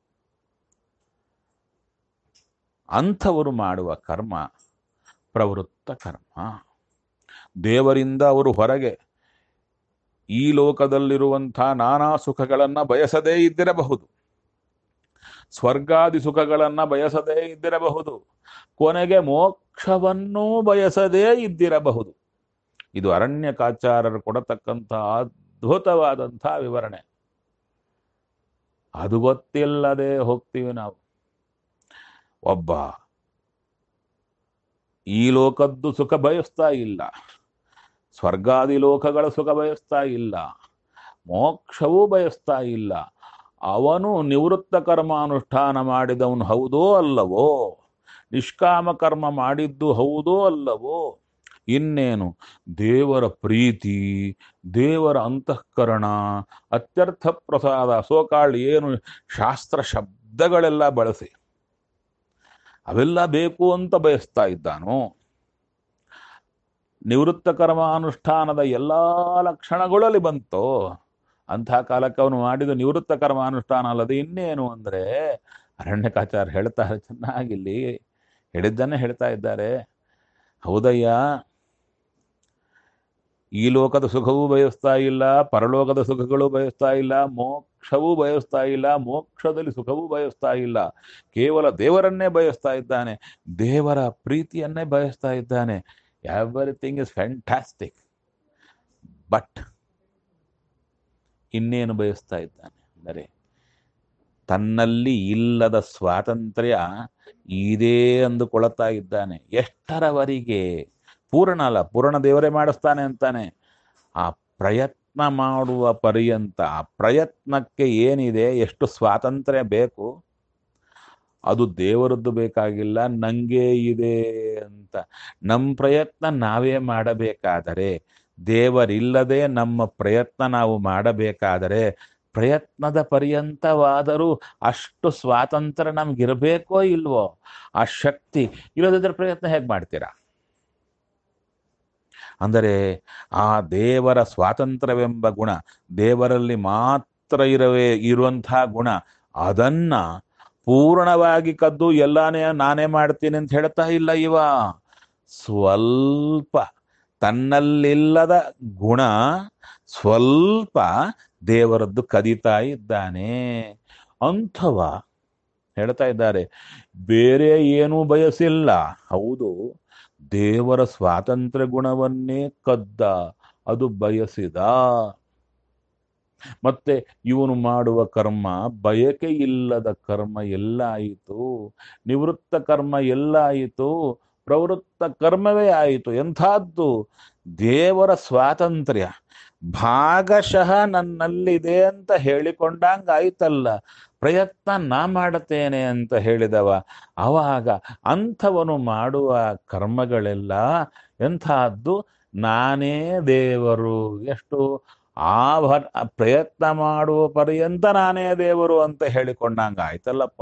ಅಂಥವರು ಮಾಡುವ ಕರ್ಮ ಪ್ರವೃತ್ತ ಕರ್ಮ ದೇವರಿಂದ ಅವರು ಹೊರಗೆ ಈ ಲೋಕದಲ್ಲಿರುವಂಥ ನಾನಾ ಸುಖಗಳನ್ನ ಬಯಸದೇ ಇದ್ದಿರಬಹುದು ಸ್ವರ್ಗಾದಿ ಸುಖಗಳನ್ನ ಬಯಸದೇ ಇದ್ದಿರಬಹುದು ಕೊನೆಗೆ ಮೋಕ್ಷವನ್ನೂ ಬಯಸದೇ ಇದ್ದಿರಬಹುದು ಇದು ಅರಣ್ಯಕಾಚಾರರು ಕೊಡತಕ್ಕಂಥ ಅದ್ಭುತವಾದಂಥ ವಿವರಣೆ ಅದು ಗೊತ್ತಿಲ್ಲದೆ ಹೋಗ್ತೀವಿ ನಾವು ಒಬ್ಬ ಈ ಲೋಕದ್ದು ಸುಖ ಬಯಸ್ತಾ ಇಲ್ಲ ಸ್ವರ್ಗಾದಿ ಲೋಕಗಳ ಸುಖ ಬಯಸ್ತಾ ಇಲ್ಲ ಮೋಕ್ಷವೂ ಬಯಸ್ತಾ ಇಲ್ಲ ಅವನು ನಿವೃತ್ತ ಕರ್ಮಾನುಷ್ಠಾನ ಮಾಡಿದವನು ಹೌದೋ ಅಲ್ಲವೋ ನಿಷ್ಕಾಮ ಕರ್ಮ ಮಾಡಿದ್ದು ಹೌದೋ ಅಲ್ಲವೋ ಇನ್ನೇನು ದೇವರ ಪ್ರೀತಿ ದೇವರ ಅಂತಃಕರಣ ಅತ್ಯರ್ಥ ಪ್ರಸಾದ ಸೋಕಾಳ್ ಏನು ಶಾಸ್ತ್ರ ಶಬ್ದಗಳೆಲ್ಲ ಬಳಸಿ ಅವೆಲ್ಲ ಬೇಕು ಅಂತ ಬಯಸ್ತಾ ಇದ್ದಾನೋ ನಿವೃತ್ತ ಕರ್ಮಾನುಷ್ಠಾನದ ಎಲ್ಲ ಲಕ್ಷಣಗಳಲ್ಲಿ ಬಂತೋ ಅಂಥ ಕಾಲಕ್ಕೆ ಅವನು ಮಾಡಿದ ನಿವೃತ್ತ ಕರ್ಮಾನುಷ್ಠಾನ ಅಲ್ಲದೆ ಇನ್ನೇನು ಅಂದರೆ ಅರಣ್ಯಕಾಚಾರ್ಯ ಹೇಳ್ತಾರೆ ಚೆನ್ನಾಗಿಲ್ಲಿ ಹೇಳಿದ್ದನ್ನೇ ಹೇಳ್ತಾ ಇದ್ದಾರೆ ಹೌದಯ್ಯ ಈ ಲೋಕದ ಸುಖವೂ ಬಯಸ್ತಾ ಇಲ್ಲ ಪರಲೋಕದ ಸುಖಗಳು ಬಯಸ್ತಾ ಇಲ್ಲ ಮೋಕ್ಷವೂ ಬಯಸ್ತಾ ಇಲ್ಲ ಮೋಕ್ಷದಲ್ಲಿ ಸುಖವೂ ಬಯಸ್ತಾ ಇಲ್ಲ ಕೇವಲ ದೇವರನ್ನೇ ಬಯಸ್ತಾ ಇದ್ದಾನೆ ದೇವರ ಪ್ರೀತಿಯನ್ನೇ ಬಯಸ್ತಾ ಇದ್ದಾನೆ ಎವ್ರಿಥಿಂಗ್ ಇಸ್ ಫ್ಯಾಂಟಾಸ್ಟಿಕ್ ಬಟ್ ಇನ್ನೇನು ಬಯಸ್ತಾ ಇದ್ದಾನೆ ಅಂದರೆ ತನ್ನಲ್ಲಿ ಇಲ್ಲದ ಸ್ವಾತಂತ್ರ್ಯ ಇದೇ ಅಂದುಕೊಳ್ತಾ ಇದ್ದಾನೆ ಎಷ್ಟರವರೆಗೆ ಪೂರ್ಣ ಅಲ್ಲ ಪೂರ್ಣ ದೇವರೇ ಮಾಡಿಸ್ತಾನೆ ಅಂತಾನೆ ಆ ಪ್ರಯತ್ನ ಮಾಡುವ ಪರ್ಯಂತ ಆ ಪ್ರಯತ್ನಕ್ಕೆ ಏನಿದೆ ಎಷ್ಟು ಸ್ವಾತಂತ್ರ್ಯ ಬೇಕು ಅದು ದೇವರದ್ದು ಬೇಕಾಗಿಲ್ಲ ನಂಗೆ ಇದೆ ಅಂತ ನಮ್ಮ ಪ್ರಯತ್ನ ನಾವೇ ಮಾಡಬೇಕಾದರೆ ದೇವರಿಲ್ಲದೆ ನಮ್ಮ ಪ್ರಯತ್ನ ನಾವು ಮಾಡಬೇಕಾದರೆ ಪ್ರಯತ್ನದ ಪರ್ಯಂತವಾದರೂ ಅಷ್ಟು ಸ್ವಾತಂತ್ರ್ಯ ನಮ್ಗಿರಬೇಕೋ ಇಲ್ವೋ ಆ ಶಕ್ತಿ ಇಲ್ಲದಿದ್ರೆ ಪ್ರಯತ್ನ ಹೇಗೆ ಮಾಡ್ತೀರಾ ಅಂದರೆ ಆ ದೇವರ ಸ್ವಾತಂತ್ರ್ಯವೆಂಬ ಗುಣ ದೇವರಲ್ಲಿ ಮಾತ್ರ ಇರವೇ ಇರುವಂತಹ ಗುಣ ಅದನ್ನ ಪೂರ್ಣವಾಗಿ ಕದ್ದು ಎಲ್ಲಾನೇ ನಾನೇ ಮಾಡ್ತೀನಿ ಅಂತ ಹೇಳ್ತಾ ಇಲ್ಲ ಇವ ಸ್ವಲ್ಪ ತನ್ನಲ್ಲಿಲ್ಲದ ಗುಣ ಸ್ವಲ್ಪ ದೇವರದ್ದು ಕದೀತಾ ಇದ್ದಾನೆ ಅಂಥವ ಹೇಳ್ತಾ ಇದ್ದಾರೆ ಬೇರೆ ಏನೂ ಬಯಸಿಲ್ಲ ಹೌದು ದೇವರ ಸ್ವಾತಂತ್ರ್ಯ ಗುಣವನ್ನೇ ಕದ್ದ ಅದು ಬಯಸಿದ ಮತ್ತೆ ಇವನು ಮಾಡುವ ಕರ್ಮ ಬಯಕೆ ಇಲ್ಲದ ಕರ್ಮ ಎಲ್ಲ ಆಯಿತು ನಿವೃತ್ತ ಕರ್ಮ ಎಲ್ಲ ಆಯಿತು ಪ್ರವೃತ್ತ ಕರ್ಮವೇ ಆಯಿತು ಎಂಥದ್ದು ದೇವರ ಸ್ವಾತಂತ್ರ್ಯ ಭಾಗಶಃ ನನ್ನಲ್ಲಿದೆ ಅಂತ ಹೇಳಿಕೊಂಡಂಗ ಆಯ್ತಲ್ಲ ಪ್ರಯತ್ನ ನಾ ಮಾಡುತ್ತೇನೆ ಅಂತ ಹೇಳಿದವ ಅವಾಗ ಅಂಥವನು ಮಾಡುವ ಕರ್ಮಗಳೆಲ್ಲ ಎಂಥದ್ದು ನಾನೇ ದೇವರು ಎಷ್ಟು ಆ ಭ- ಆ ಪ್ರಯತ್ನ ಮಾಡುವ ಪರ್ಯಂತ ನಾನೇ ದೇವರು ಅಂತ ಹೇಳಿಕೊಂಡಂಗ ಆಯ್ತಲ್ಲಪ್ಪ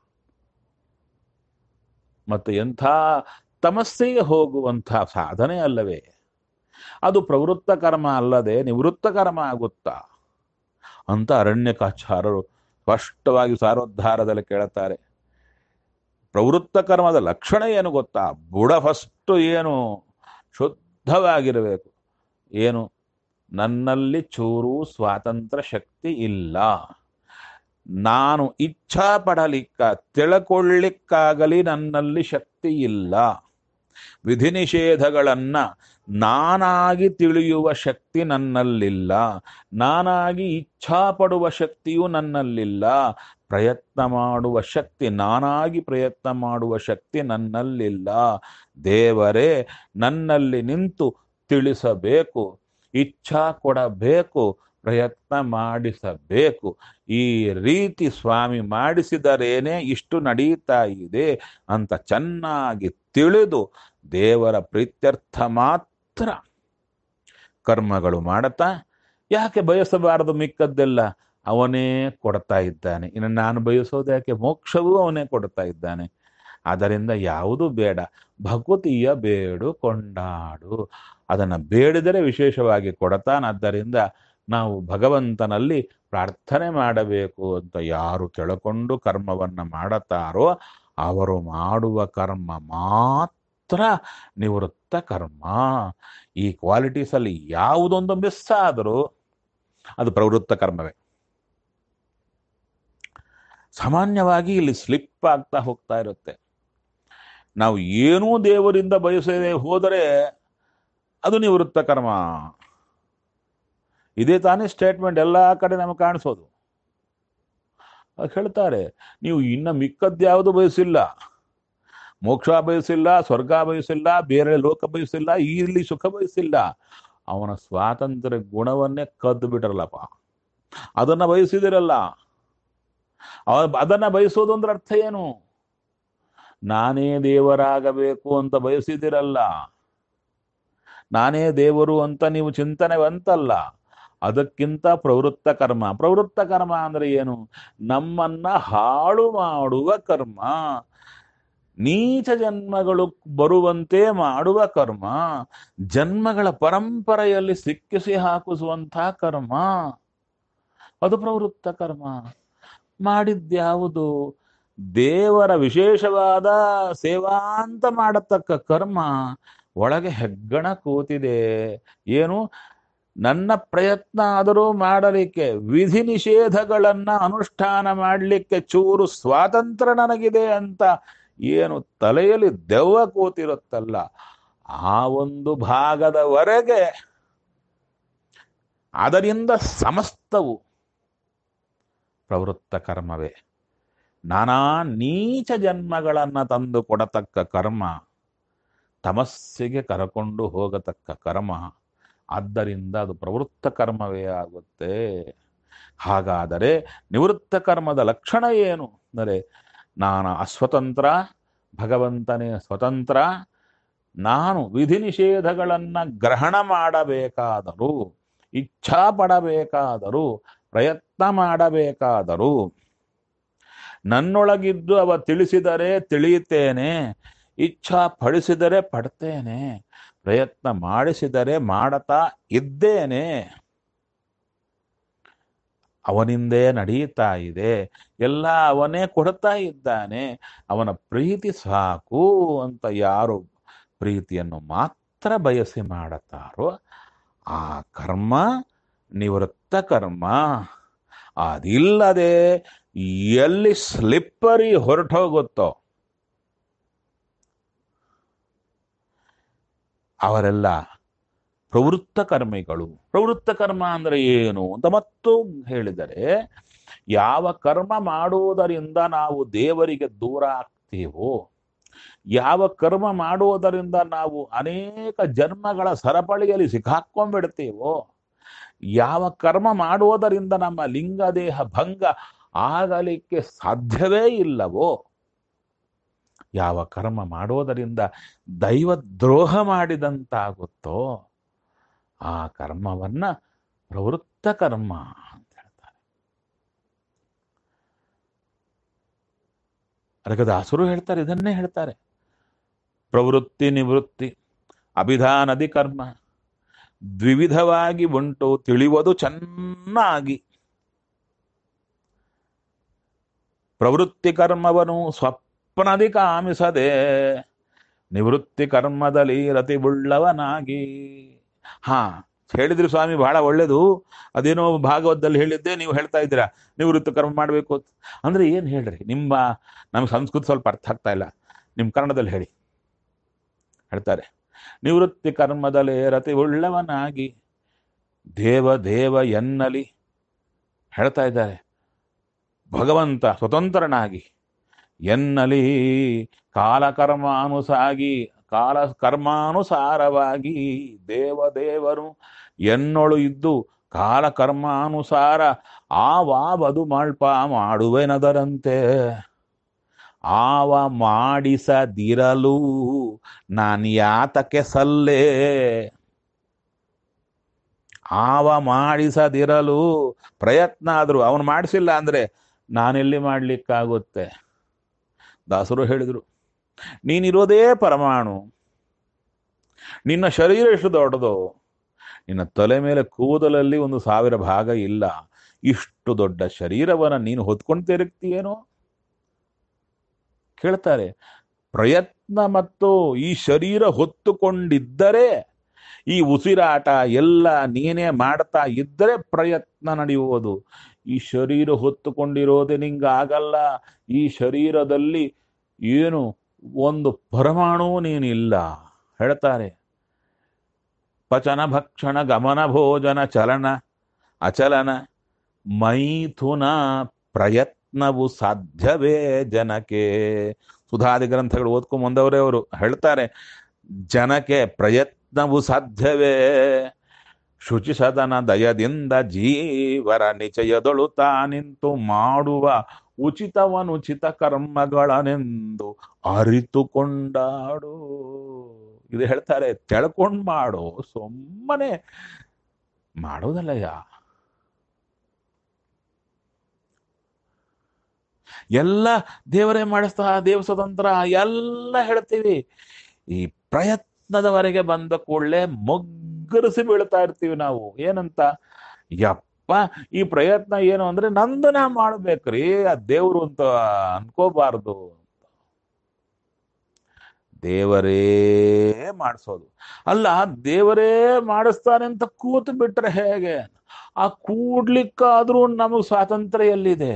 ಮತ್ತು ಎಂಥ ತಮಸ್ಸೆಗೆ ಹೋಗುವಂಥ ಸಾಧನೆ ಅಲ್ಲವೇ ಅದು ಪ್ರವೃತ್ತ ಕರ್ಮ ಅಲ್ಲದೆ ನಿವೃತ್ತ ಕರ್ಮ ಆಗುತ್ತಾ ಅಂತ ಅರಣ್ಯಕಾಚಾರರು ಸ್ಪಷ್ಟವಾಗಿ ಸಾರೋದ್ಧಾರದಲ್ಲಿ ಕೇಳುತ್ತಾರೆ ಪ್ರವೃತ್ತ ಕರ್ಮದ ಲಕ್ಷಣ ಏನು ಗೊತ್ತಾ ಬುಡ ಫಸ್ಟ್ ಏನು ಶುದ್ಧವಾಗಿರಬೇಕು ಏನು ನನ್ನಲ್ಲಿ ಚೂರು ಸ್ವಾತಂತ್ರ್ಯ ಶಕ್ತಿ ಇಲ್ಲ ನಾನು ಇಚ್ಛಾ ಪಡಲಿಕ್ಕ ತಿಳ್ಕೊಳ್ಳಿಕ್ಕಾಗಲಿ ನನ್ನಲ್ಲಿ ಶಕ್ತಿ ಇಲ್ಲ ವಿಧಿ ನಿಷೇಧಗಳನ್ನ ನಾನಾಗಿ ತಿಳಿಯುವ ಶಕ್ತಿ ನನ್ನಲ್ಲಿಲ್ಲ ನಾನಾಗಿ ಇಚ್ಛಾ ಪಡುವ ಶಕ್ತಿಯೂ ನನ್ನಲ್ಲಿಲ್ಲ ಪ್ರಯತ್ನ ಮಾಡುವ ಶಕ್ತಿ ನಾನಾಗಿ ಪ್ರಯತ್ನ ಮಾಡುವ ಶಕ್ತಿ ನನ್ನಲ್ಲಿಲ್ಲ ದೇವರೇ ನನ್ನಲ್ಲಿ ನಿಂತು ತಿಳಿಸಬೇಕು ಇಚ್ಛಾ ಕೊಡಬೇಕು ಪ್ರಯತ್ನ ಮಾಡಿಸಬೇಕು ಈ ರೀತಿ ಸ್ವಾಮಿ ಮಾಡಿಸಿದರೇನೆ ಇಷ್ಟು ನಡೀತಾ ಇದೆ ಅಂತ ಚೆನ್ನಾಗಿ ತಿಳಿದು ದೇವರ ಪ್ರೀತ್ಯರ್ಥ ಮಾತ್ರ ಕರ್ಮಗಳು ಮಾಡುತ್ತಾ ಯಾಕೆ ಬಯಸಬಾರದು ಮಿಕ್ಕದ್ದೆಲ್ಲ ಅವನೇ ಕೊಡ್ತಾ ಇದ್ದಾನೆ ಇನ್ನು ನಾನು ಬಯಸೋದು ಯಾಕೆ ಮೋಕ್ಷವೂ ಅವನೇ ಕೊಡ್ತಾ ಇದ್ದಾನೆ ಆದ್ದರಿಂದ ಯಾವುದು ಬೇಡ ಭಗವತಿಯ ಬೇಡು ಕೊಂಡಾಡು ಅದನ್ನು ಬೇಡಿದರೆ ವಿಶೇಷವಾಗಿ ಕೊಡತಾನಾದ್ದರಿಂದ ನಾವು ಭಗವಂತನಲ್ಲಿ ಪ್ರಾರ್ಥನೆ ಮಾಡಬೇಕು ಅಂತ ಯಾರು ತಿಳ್ಕೊಂಡು ಕರ್ಮವನ್ನ ಮಾಡುತ್ತಾರೋ ಅವರು ಮಾಡುವ ಕರ್ಮ ಮಾತ್ರ ನಿವೃತ್ತ ಕರ್ಮ ಈ ಕ್ವಾಲಿಟೀಸ್ ಅಲ್ಲಿ ಯಾವುದೊಂದು ಮಿಸ್ ಆದರೂ ಅದು ಪ್ರವೃತ್ತ ಕರ್ಮವೇ ಸಾಮಾನ್ಯವಾಗಿ ಇಲ್ಲಿ ಸ್ಲಿಪ್ ಆಗ್ತಾ ಹೋಗ್ತಾ ಇರುತ್ತೆ ನಾವು ಏನೂ ದೇವರಿಂದ ಬಯಸದೆ ಹೋದರೆ ಅದು ನಿವೃತ್ತ ಕರ್ಮ ಇದೇ ತಾನೇ ಸ್ಟೇಟ್ಮೆಂಟ್ ಎಲ್ಲ ಕಡೆ ನಮಗೆ ಕಾಣಿಸೋದು ಅದ್ ಹೇಳ್ತಾರೆ ನೀವು ಇನ್ನ ಮಿಕ್ಕದ್ಯಾವುದು ಬಯಸಿಲ್ಲ ಮೋಕ್ಷ ಬಯಸಿಲ್ಲ ಸ್ವರ್ಗ ಬಯಸಿಲ್ಲ ಬೇರೆ ಲೋಕ ಬಯಸಿಲ್ಲ ಇಲ್ಲಿ ಸುಖ ಬಯಸಿಲ್ಲ ಅವನ ಸ್ವಾತಂತ್ರ್ಯ ಗುಣವನ್ನೇ ಕದ್ದು ಬಿಟ್ರಲ್ಲಪ್ಪ ಅದನ್ನ ಬಯಸಿದಿರಲ್ಲ ಅವ ಅದನ್ನ ಬಯಸೋದು ಅಂದ್ರೆ ಅರ್ಥ ಏನು ನಾನೇ ದೇವರಾಗಬೇಕು ಅಂತ ಬಯಸಿದಿರಲ್ಲ ನಾನೇ ದೇವರು ಅಂತ ನೀವು ಚಿಂತನೆ ಅಂತಲ್ಲ ಅದಕ್ಕಿಂತ ಪ್ರವೃತ್ತ ಕರ್ಮ ಪ್ರವೃತ್ತ ಕರ್ಮ ಅಂದ್ರೆ ಏನು ನಮ್ಮನ್ನ ಹಾಳು ಮಾಡುವ ಕರ್ಮ ನೀಚ ಜನ್ಮಗಳು ಬರುವಂತೆ ಮಾಡುವ ಕರ್ಮ ಜನ್ಮಗಳ ಪರಂಪರೆಯಲ್ಲಿ ಸಿಕ್ಕಿಸಿ ಹಾಕಿಸುವಂತಹ ಕರ್ಮ ಅದು ಪ್ರವೃತ್ತ ಕರ್ಮ ಮಾಡಿದ್ಯಾವುದು ದೇವರ ವಿಶೇಷವಾದ ಸೇವಾ ಅಂತ ಮಾಡತಕ್ಕ ಕರ್ಮ ಒಳಗೆ ಹೆಗ್ಗಣ ಕೂತಿದೆ ಏನು ನನ್ನ ಪ್ರಯತ್ನ ಆದರೂ ಮಾಡಲಿಕ್ಕೆ ವಿಧಿ ನಿಷೇಧಗಳನ್ನ ಅನುಷ್ಠಾನ ಮಾಡಲಿಕ್ಕೆ ಚೂರು ಸ್ವಾತಂತ್ರ್ಯ ನನಗಿದೆ ಅಂತ ಏನು ತಲೆಯಲ್ಲಿ ದೆವ್ವ ಕೂತಿರುತ್ತಲ್ಲ ಆ ಒಂದು ಭಾಗದವರೆಗೆ ಅದರಿಂದ ಸಮಸ್ತವು ಪ್ರವೃತ್ತ ಕರ್ಮವೇ ನಾನಾ ನೀಚ ಜನ್ಮಗಳನ್ನ ತಂದು ಕೊಡತಕ್ಕ ಕರ್ಮ ತಮಸ್ಸಿಗೆ ಕರಕೊಂಡು ಹೋಗತಕ್ಕ ಕರ್ಮ ಆದ್ದರಿಂದ ಅದು ಪ್ರವೃತ್ತ ಕರ್ಮವೇ ಆಗುತ್ತೆ ಹಾಗಾದರೆ ನಿವೃತ್ತ ಕರ್ಮದ ಲಕ್ಷಣ ಏನು ಅಂದರೆ ನಾನು ಅಸ್ವತಂತ್ರ ಭಗವಂತನೇ ಸ್ವತಂತ್ರ ನಾನು ವಿಧಿ ನಿಷೇಧಗಳನ್ನು ಗ್ರಹಣ ಮಾಡಬೇಕಾದರೂ ಇಚ್ಛಾ ಪಡಬೇಕಾದರೂ ಪ್ರಯತ್ನ ಮಾಡಬೇಕಾದರೂ ನನ್ನೊಳಗಿದ್ದು ಅವ ತಿಳಿಸಿದರೆ ತಿಳಿಯುತ್ತೇನೆ ಇಚ್ಛಾ ಪಡಿಸಿದರೆ ಪಡ್ತೇನೆ ಪ್ರಯತ್ನ ಮಾಡಿಸಿದರೆ ಮಾಡತಾ ಇದ್ದೇನೆ ಅವನಿಂದೇ ನಡೆಯುತ್ತಾ ಇದೆ ಎಲ್ಲ ಅವನೇ ಕೊಡ್ತಾ ಇದ್ದಾನೆ ಅವನ ಪ್ರೀತಿ ಸಾಕು ಅಂತ ಯಾರು ಪ್ರೀತಿಯನ್ನು ಮಾತ್ರ ಬಯಸಿ ಮಾಡುತ್ತಾರೋ ಆ ಕರ್ಮ ನಿವೃತ್ತ ಕರ್ಮ ಅದಿಲ್ಲದೆ ಎಲ್ಲಿ ಸ್ಲಿಪ್ಪರಿ ಹೊರಟೋಗುತ್ತೋ ಅವರೆಲ್ಲ ಪ್ರವೃತ್ತ ಕರ್ಮಿಗಳು ಪ್ರವೃತ್ತ ಕರ್ಮ ಅಂದ್ರೆ ಏನು ಅಂತ ಮತ್ತು ಹೇಳಿದರೆ ಯಾವ ಕರ್ಮ ಮಾಡುವುದರಿಂದ ನಾವು ದೇವರಿಗೆ ದೂರ ಆಗ್ತೀವೋ ಯಾವ ಕರ್ಮ ಮಾಡುವುದರಿಂದ ನಾವು ಅನೇಕ ಜನ್ಮಗಳ ಸರಪಳಿಯಲ್ಲಿ ಸಿಕ್ಕಾಕೊಂಡ್ಬಿಡ್ತೀವೋ ಯಾವ ಕರ್ಮ ಮಾಡುವುದರಿಂದ ನಮ್ಮ ಲಿಂಗದೇಹ ಭಂಗ ಆಗಲಿಕ್ಕೆ ಸಾಧ್ಯವೇ ಇಲ್ಲವೋ ಯಾವ ಕರ್ಮ ಮಾಡೋದರಿಂದ ದೈವ ದ್ರೋಹ ಮಾಡಿದಂತಾಗುತ್ತೋ ಆ ಕರ್ಮವನ್ನ ಪ್ರವೃತ್ತ ಕರ್ಮ ಅಂತ ಹೇಳ್ತಾರೆ ಅದಕ್ಕೆ ದಾಸರು ಹೇಳ್ತಾರೆ ಇದನ್ನೇ ಹೇಳ್ತಾರೆ ಪ್ರವೃತ್ತಿ ನಿವೃತ್ತಿ ಅಭಿಧಾನದಿ ಕರ್ಮ ದ್ವಿವಿಧವಾಗಿ ಉಂಟು ತಿಳಿಯುವುದು ಚೆನ್ನಾಗಿ ಪ್ರವೃತ್ತಿ ಕರ್ಮವನು ಸ್ವಪ್ನದಿ ಕಾಮಿಸದೆ ನಿವೃತ್ತಿ ಕರ್ಮದಲ್ಲಿ ರತಿವುಳ್ಳವನಾಗಿ ಹಾ ಹೇಳಿದ್ರಿ ಸ್ವಾಮಿ ಬಹಳ ಒಳ್ಳೇದು ಅದೇನೋ ಭಾಗವತದಲ್ಲಿ ಹೇಳಿದ್ದೆ ನೀವು ಹೇಳ್ತಾ ಇದ್ದೀರಾ ನಿವೃತ್ತಿ ಕರ್ಮ ಮಾಡಬೇಕು ಅಂದ್ರೆ ಏನು ಹೇಳ್ರಿ ನಿಮ್ಮ ನಮ್ಗೆ ಸಂಸ್ಕೃತ ಸ್ವಲ್ಪ ಅರ್ಥ ಆಗ್ತಾ ಇಲ್ಲ ನಿಮ್ಮ ಕನ್ನಡದಲ್ಲಿ ಹೇಳಿ ಹೇಳ್ತಾರೆ ನಿವೃತ್ತಿ ಕರ್ಮದಲ್ಲಿ ರತಿವುಳ್ಳವನಾಗಿ ದೇವ ದೇವ ಎನ್ನಲಿ ಹೇಳ್ತಾ ಇದ್ದಾರೆ ಭಗವಂತ ಸ್ವತಂತ್ರನಾಗಿ ಎನ್ನಲಿ ಕಾಲಕರ್ಮಾನುಸಾಗಿ ಕಾಲ ಕರ್ಮಾನುಸಾರವಾಗಿ ದೇವ ದೇವರು ಎನ್ನೊಳು ಇದ್ದು ಕಾಲಕರ್ಮಾನುಸಾರ ಆವಾವದು ಮಲ್ಪ ಮಾಡುವೆನದರಂತೆ ಆವ ಮಾಡಿಸದಿರಲು ನಾನು ಯಾತಕ್ಕೆ ಸಲ್ಲೇ ಆವ ಮಾಡಿಸದಿರಲು ಪ್ರಯತ್ನ ಆದರೂ ಅವನು ಮಾಡಿಸಿಲ್ಲ ಅಂದ್ರೆ ನಾನೆಲ್ಲಿ ಮಾಡ್ಲಿಕ್ಕಾಗುತ್ತೆ ದಾಸರು ಹೇಳಿದರು ನೀನಿರೋದೇ ಪರಮಾಣು ನಿನ್ನ ಶರೀರ ಎಷ್ಟು ದೊಡ್ಡದು ನಿನ್ನ ತಲೆ ಮೇಲೆ ಕೂದಲಲ್ಲಿ ಒಂದು ಸಾವಿರ ಭಾಗ ಇಲ್ಲ ಇಷ್ಟು ದೊಡ್ಡ ಶರೀರವನ್ನ ನೀನು ಹೊತ್ಕೊಂಡು ತಿರುಗ್ತೀಯೇನೋ ಕೇಳ್ತಾರೆ ಪ್ರಯತ್ನ ಮತ್ತು ಈ ಶರೀರ ಹೊತ್ತುಕೊಂಡಿದ್ದರೆ ಈ ಉಸಿರಾಟ ಎಲ್ಲ ನೀನೇ ಮಾಡ್ತಾ ಇದ್ದರೆ ಪ್ರಯತ್ನ ನಡೆಯುವುದು ಈ ಶರೀರ ಹೊತ್ತುಕೊಂಡಿರೋದೇ ನಿಂಗೆ ಆಗಲ್ಲ ಈ ಶರೀರದಲ್ಲಿ ಏನು ಒಂದು ಪರಮಾಣು ನೀನಿಲ್ಲ ಹೇಳ್ತಾರೆ ಪಚನ ಭಕ್ಷಣ ಗಮನ ಭೋಜನ ಚಲನ ಅಚಲನ ಮೈಥುನ ಪ್ರಯತ್ನವು ಸಾಧ್ಯವೇ ಜನಕ್ಕೆ ಸುಧಾದಿ ಗ್ರಂಥಗಳು ಓದ್ಕೊಂಡ್ ಬಂದವರೇ ಅವರು ಹೇಳ್ತಾರೆ ಜನಕ್ಕೆ ಪ್ರಯತ್ನವು ಸಾಧ್ಯವೇ ಶುಚಿಸದನ ದಯದಿಂದ ಜೀವರ ನಿಚಯದೊಳು ತಾನಿಂತು ಮಾಡುವ ಉಚಿತವನುಚಿತ ಕರ್ಮಗಳನೆಂದು ಅರಿತುಕೊಂಡಾಡು ಇದು ಹೇಳ್ತಾರೆ ತೆಳ್ಕೊಂಡ್ ಮಾಡು ಸುಮ್ಮನೆ ಮಾಡೋದಲ್ಲಯ್ಯ ಎಲ್ಲ ದೇವರೇ ಮಾಡಿಸ್ತಾ ದೇವ ಸ್ವತಂತ್ರ ಎಲ್ಲ ಹೇಳ್ತೀವಿ ಈ ಪ್ರಯತ್ನದವರೆಗೆ ಬಂದ ಕೂಡಲೇ ಮೊಗ್ಗರಿಸಿ ಬೀಳ್ತಾ ಇರ್ತೀವಿ ನಾವು ಏನಂತ ಯಪ್ಪ ಈ ಪ್ರಯತ್ನ ಏನು ಅಂದ್ರೆ ನಂದು ನಾ ಮಾಡ್ಬೇಕ್ರಿ ಆ ದೇವ್ರು ಅಂತ ಅನ್ಕೋಬಾರ್ದು ದೇವರೇ ಮಾಡಿಸೋದು ಅಲ್ಲ ದೇವರೇ ಮಾಡಿಸ್ತಾನೆ ಅಂತ ಕೂತು ಬಿಟ್ರೆ ಹೇಗೆ ಆ ಕೂಡ್ಲಿಕ್ಕಾದ್ರೂ ನಮಗೆ ಸ್ವಾತಂತ್ರ್ಯ ಎಲ್ಲಿದೆ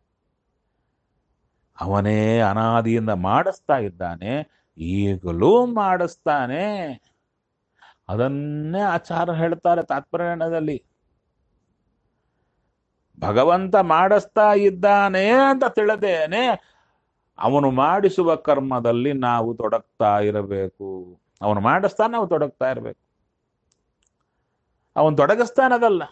ಅವನೇ ಅನಾದಿಯಿಂದ ಮಾಡಿಸ್ತಾ ಇದ್ದಾನೆ ಈಗಲೂ ಮಾಡಿಸ್ತಾನೆ ಅದನ್ನೇ ಆಚಾರ ಹೇಳ್ತಾರೆ ತಾತ್ಪರ್ಯದಲ್ಲಿ ಭಗವಂತ ಮಾಡಿಸ್ತಾ ಇದ್ದಾನೆ ಅಂತ ತಿಳಿದೇನೆ ಅವನು ಮಾಡಿಸುವ ಕರ್ಮದಲ್ಲಿ ನಾವು ತೊಡಗ್ತಾ ಇರಬೇಕು ಅವನು ಮಾಡಿಸ್ತಾ ನಾವು ತೊಡಗ್ತಾ ಇರಬೇಕು ಅವನು ತೊಡಗಿಸ್ತಾನದಲ್ಲ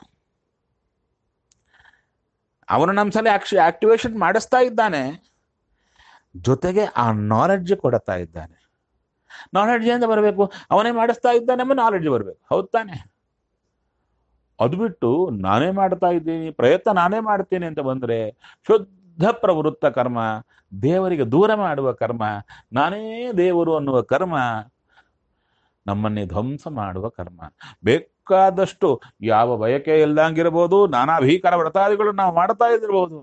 ಅವನು ನಮ್ಮ ಸಲ ಆಕ್ಷ ಆಕ್ಟಿವೇಶನ್ ಮಾಡಿಸ್ತಾ ಇದ್ದಾನೆ ಜೊತೆಗೆ ಆ ನಾಲೆಡ್ಜ್ ಕೊಡ್ತಾ ಇದ್ದಾನೆ ನಾಲೆಡ್ಜ್ ಅಂತ ಬರಬೇಕು ಅವನೇ ಮಾಡಿಸ್ತಾ ಇದ್ದಾನೆಂಬ ನಾಲೆಡ್ಜ್ ಬರಬೇಕು ಹೌದ್ ತಾನೆ ಅದು ಬಿಟ್ಟು ನಾನೇ ಮಾಡ್ತಾ ಇದ್ದೀನಿ ಪ್ರಯತ್ನ ನಾನೇ ಮಾಡ್ತೀನಿ ಅಂತ ಬಂದ್ರೆ ಶುದ್ಧ ಪ್ರವೃತ್ತ ಕರ್ಮ ದೇವರಿಗೆ ದೂರ ಮಾಡುವ ಕರ್ಮ ನಾನೇ ದೇವರು ಅನ್ನುವ ಕರ್ಮ ನಮ್ಮನ್ನೇ ಧ್ವಂಸ ಮಾಡುವ ಕರ್ಮ ಬೇಕಾದಷ್ಟು ಯಾವ ಬಯಕೆ ಇಲ್ದಂಗಿರಬಹುದು ನಾನಾ ಭೀಕರ ವ್ರತಾದಿಗಳು ನಾವು ಮಾಡ್ತಾ ಇದ್ದಿರಬಹುದು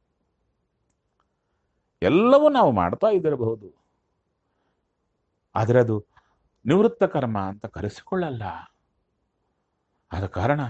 ಎಲ್ಲವೂ ನಾವು ಮಾಡ್ತಾ ಇದ್ದಿರಬಹುದು ಆದರೆ ಅದು ನಿವೃತ್ತ ಕರ್ಮ ಅಂತ ಕರೆಸಿಕೊಳ್ಳಲ್ಲ ಆದ ಕಾರಣ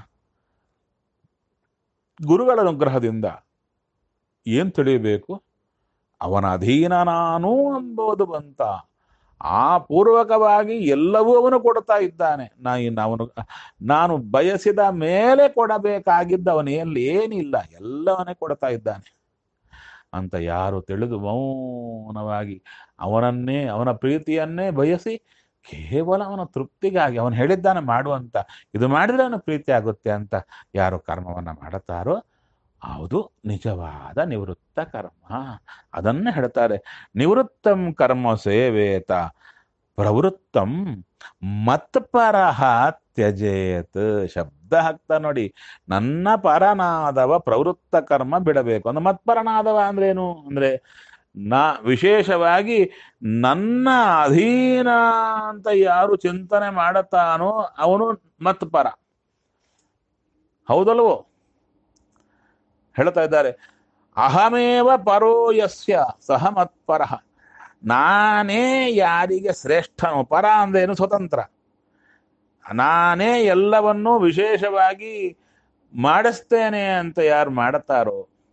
ಗುರುಗಳ ಅನುಗ್ರಹದಿಂದ ಏನ್ ತಿಳಿಯಬೇಕು ಅವನ ಅಧೀನ ನಾನು ಎಂಬುದು ಬಂತ ಆ ಪೂರ್ವಕವಾಗಿ ಎಲ್ಲವೂ ಅವನು ಕೊಡ್ತಾ ಇದ್ದಾನೆ ನಾ ಇನ್ನು ಅವನು ನಾನು ಬಯಸಿದ ಮೇಲೆ ಕೊಡಬೇಕಾಗಿದ್ದ ಅವನಲ್ಲಿ ಏನಿಲ್ಲ ಎಲ್ಲವನ್ನೇ ಕೊಡ್ತಾ ಇದ್ದಾನೆ ಅಂತ ಯಾರು ತಿಳಿದು ಮೌನವಾಗಿ ಅವನನ್ನೇ ಅವನ ಪ್ರೀತಿಯನ್ನೇ ಬಯಸಿ ಕೇವಲ ಅವನ ತೃಪ್ತಿಗಾಗಿ ಅವನು ಹೇಳಿದ್ದಾನೆ ಮಾಡುವಂತ ಇದು ಮಾಡಿದ್ರೆ ಅವನ ಪ್ರೀತಿ ಆಗುತ್ತೆ ಅಂತ ಯಾರು ಕರ್ಮವನ್ನ ಮಾಡುತ್ತಾರೋ ಅದು ನಿಜವಾದ ನಿವೃತ್ತ ಕರ್ಮ ಅದನ್ನೇ ಹೇಳ್ತಾರೆ ನಿವೃತ್ತಂ ಕರ್ಮ ಸೇವೇತ ಪ್ರವೃತ್ತಂ ಮತ್ಪರಹ ತ್ಯಜೇತ್ ಶಬ್ದ ಹಾಕ್ತಾ ನೋಡಿ ನನ್ನ ಪರನಾದವ ಪ್ರವೃತ್ತ ಕರ್ಮ ಬಿಡಬೇಕು ಅಂದ್ರೆ ಮತ್ಪರನಾದವ ಅಂದ್ರೇನು ಅಂದ್ರೆ ನಾ ವಿಶೇಷವಾಗಿ ನನ್ನ ಅಧೀನ ಅಂತ ಯಾರು ಚಿಂತನೆ ಮಾಡುತ್ತಾನೋ ಅವನು ಮತ್ಪರ ಹೌದಲ್ವೋ ಹೇಳ್ತಾ ಇದ್ದಾರೆ ಅಹಮೇವ ಪರೋ ಯಸ್ಯ ಸಹ ಮತ್ಪರ ನಾನೇ ಯಾರಿಗೆ ಶ್ರೇಷ್ಠನು ಪರ ಅಂದೇನು ಸ್ವತಂತ್ರ ನಾನೇ ಎಲ್ಲವನ್ನೂ ವಿಶೇಷವಾಗಿ ಮಾಡಿಸ್ತೇನೆ ಅಂತ ಯಾರು ಮಾಡುತ್ತಾರೋ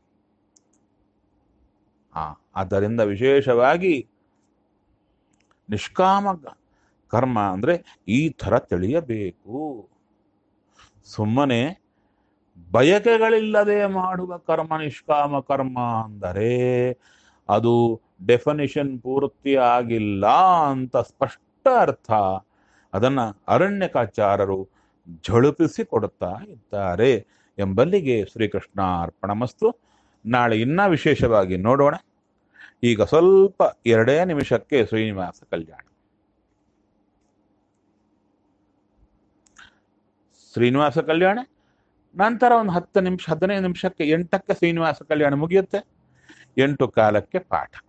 ಆ ಆದ್ದರಿಂದ ವಿಶೇಷವಾಗಿ ನಿಷ್ಕಾಮ ಕರ್ಮ ಅಂದ್ರೆ ಈ ಥರ ತಿಳಿಯಬೇಕು ಸುಮ್ಮನೆ ಬಯಕೆಗಳಿಲ್ಲದೆ ಮಾಡುವ ಕರ್ಮ ನಿಷ್ಕಾಮ ಕರ್ಮ ಅಂದರೆ ಅದು ಡೆಫಿನಿಷನ್ ಪೂರ್ತಿ ಆಗಿಲ್ಲ ಅಂತ ಸ್ಪಷ್ಟ ಅರ್ಥ ಅದನ್ನ ಅರಣ್ಯಕಾಚಾರರು ಝಳುಪಿಸಿ ಕೊಡುತ್ತಾ ಇದ್ದಾರೆ ಎಂಬಲ್ಲಿಗೆ ಶ್ರೀಕೃಷ್ಣ ಅರ್ಪಣಮಸ್ತು ನಾಳೆ ಇನ್ನ ವಿಶೇಷವಾಗಿ ನೋಡೋಣ ಈಗ ಸ್ವಲ್ಪ ಎರಡೇ ನಿಮಿಷಕ್ಕೆ ಶ್ರೀನಿವಾಸ ಕಲ್ಯಾಣ ಶ್ರೀನಿವಾಸ ಕಲ್ಯಾಣ ನಂತರ ಒಂದು ಹತ್ತು ನಿಮಿಷ ಹದಿನೈದು ನಿಮಿಷಕ್ಕೆ ಎಂಟಕ್ಕೆ ಶ್ರೀನಿವಾಸ ಕಲ್ಯಾಣ ಮುಗಿಯುತ್ತೆ ಎಂಟು ಕಾಲಕ್ಕೆ ಪಾಠ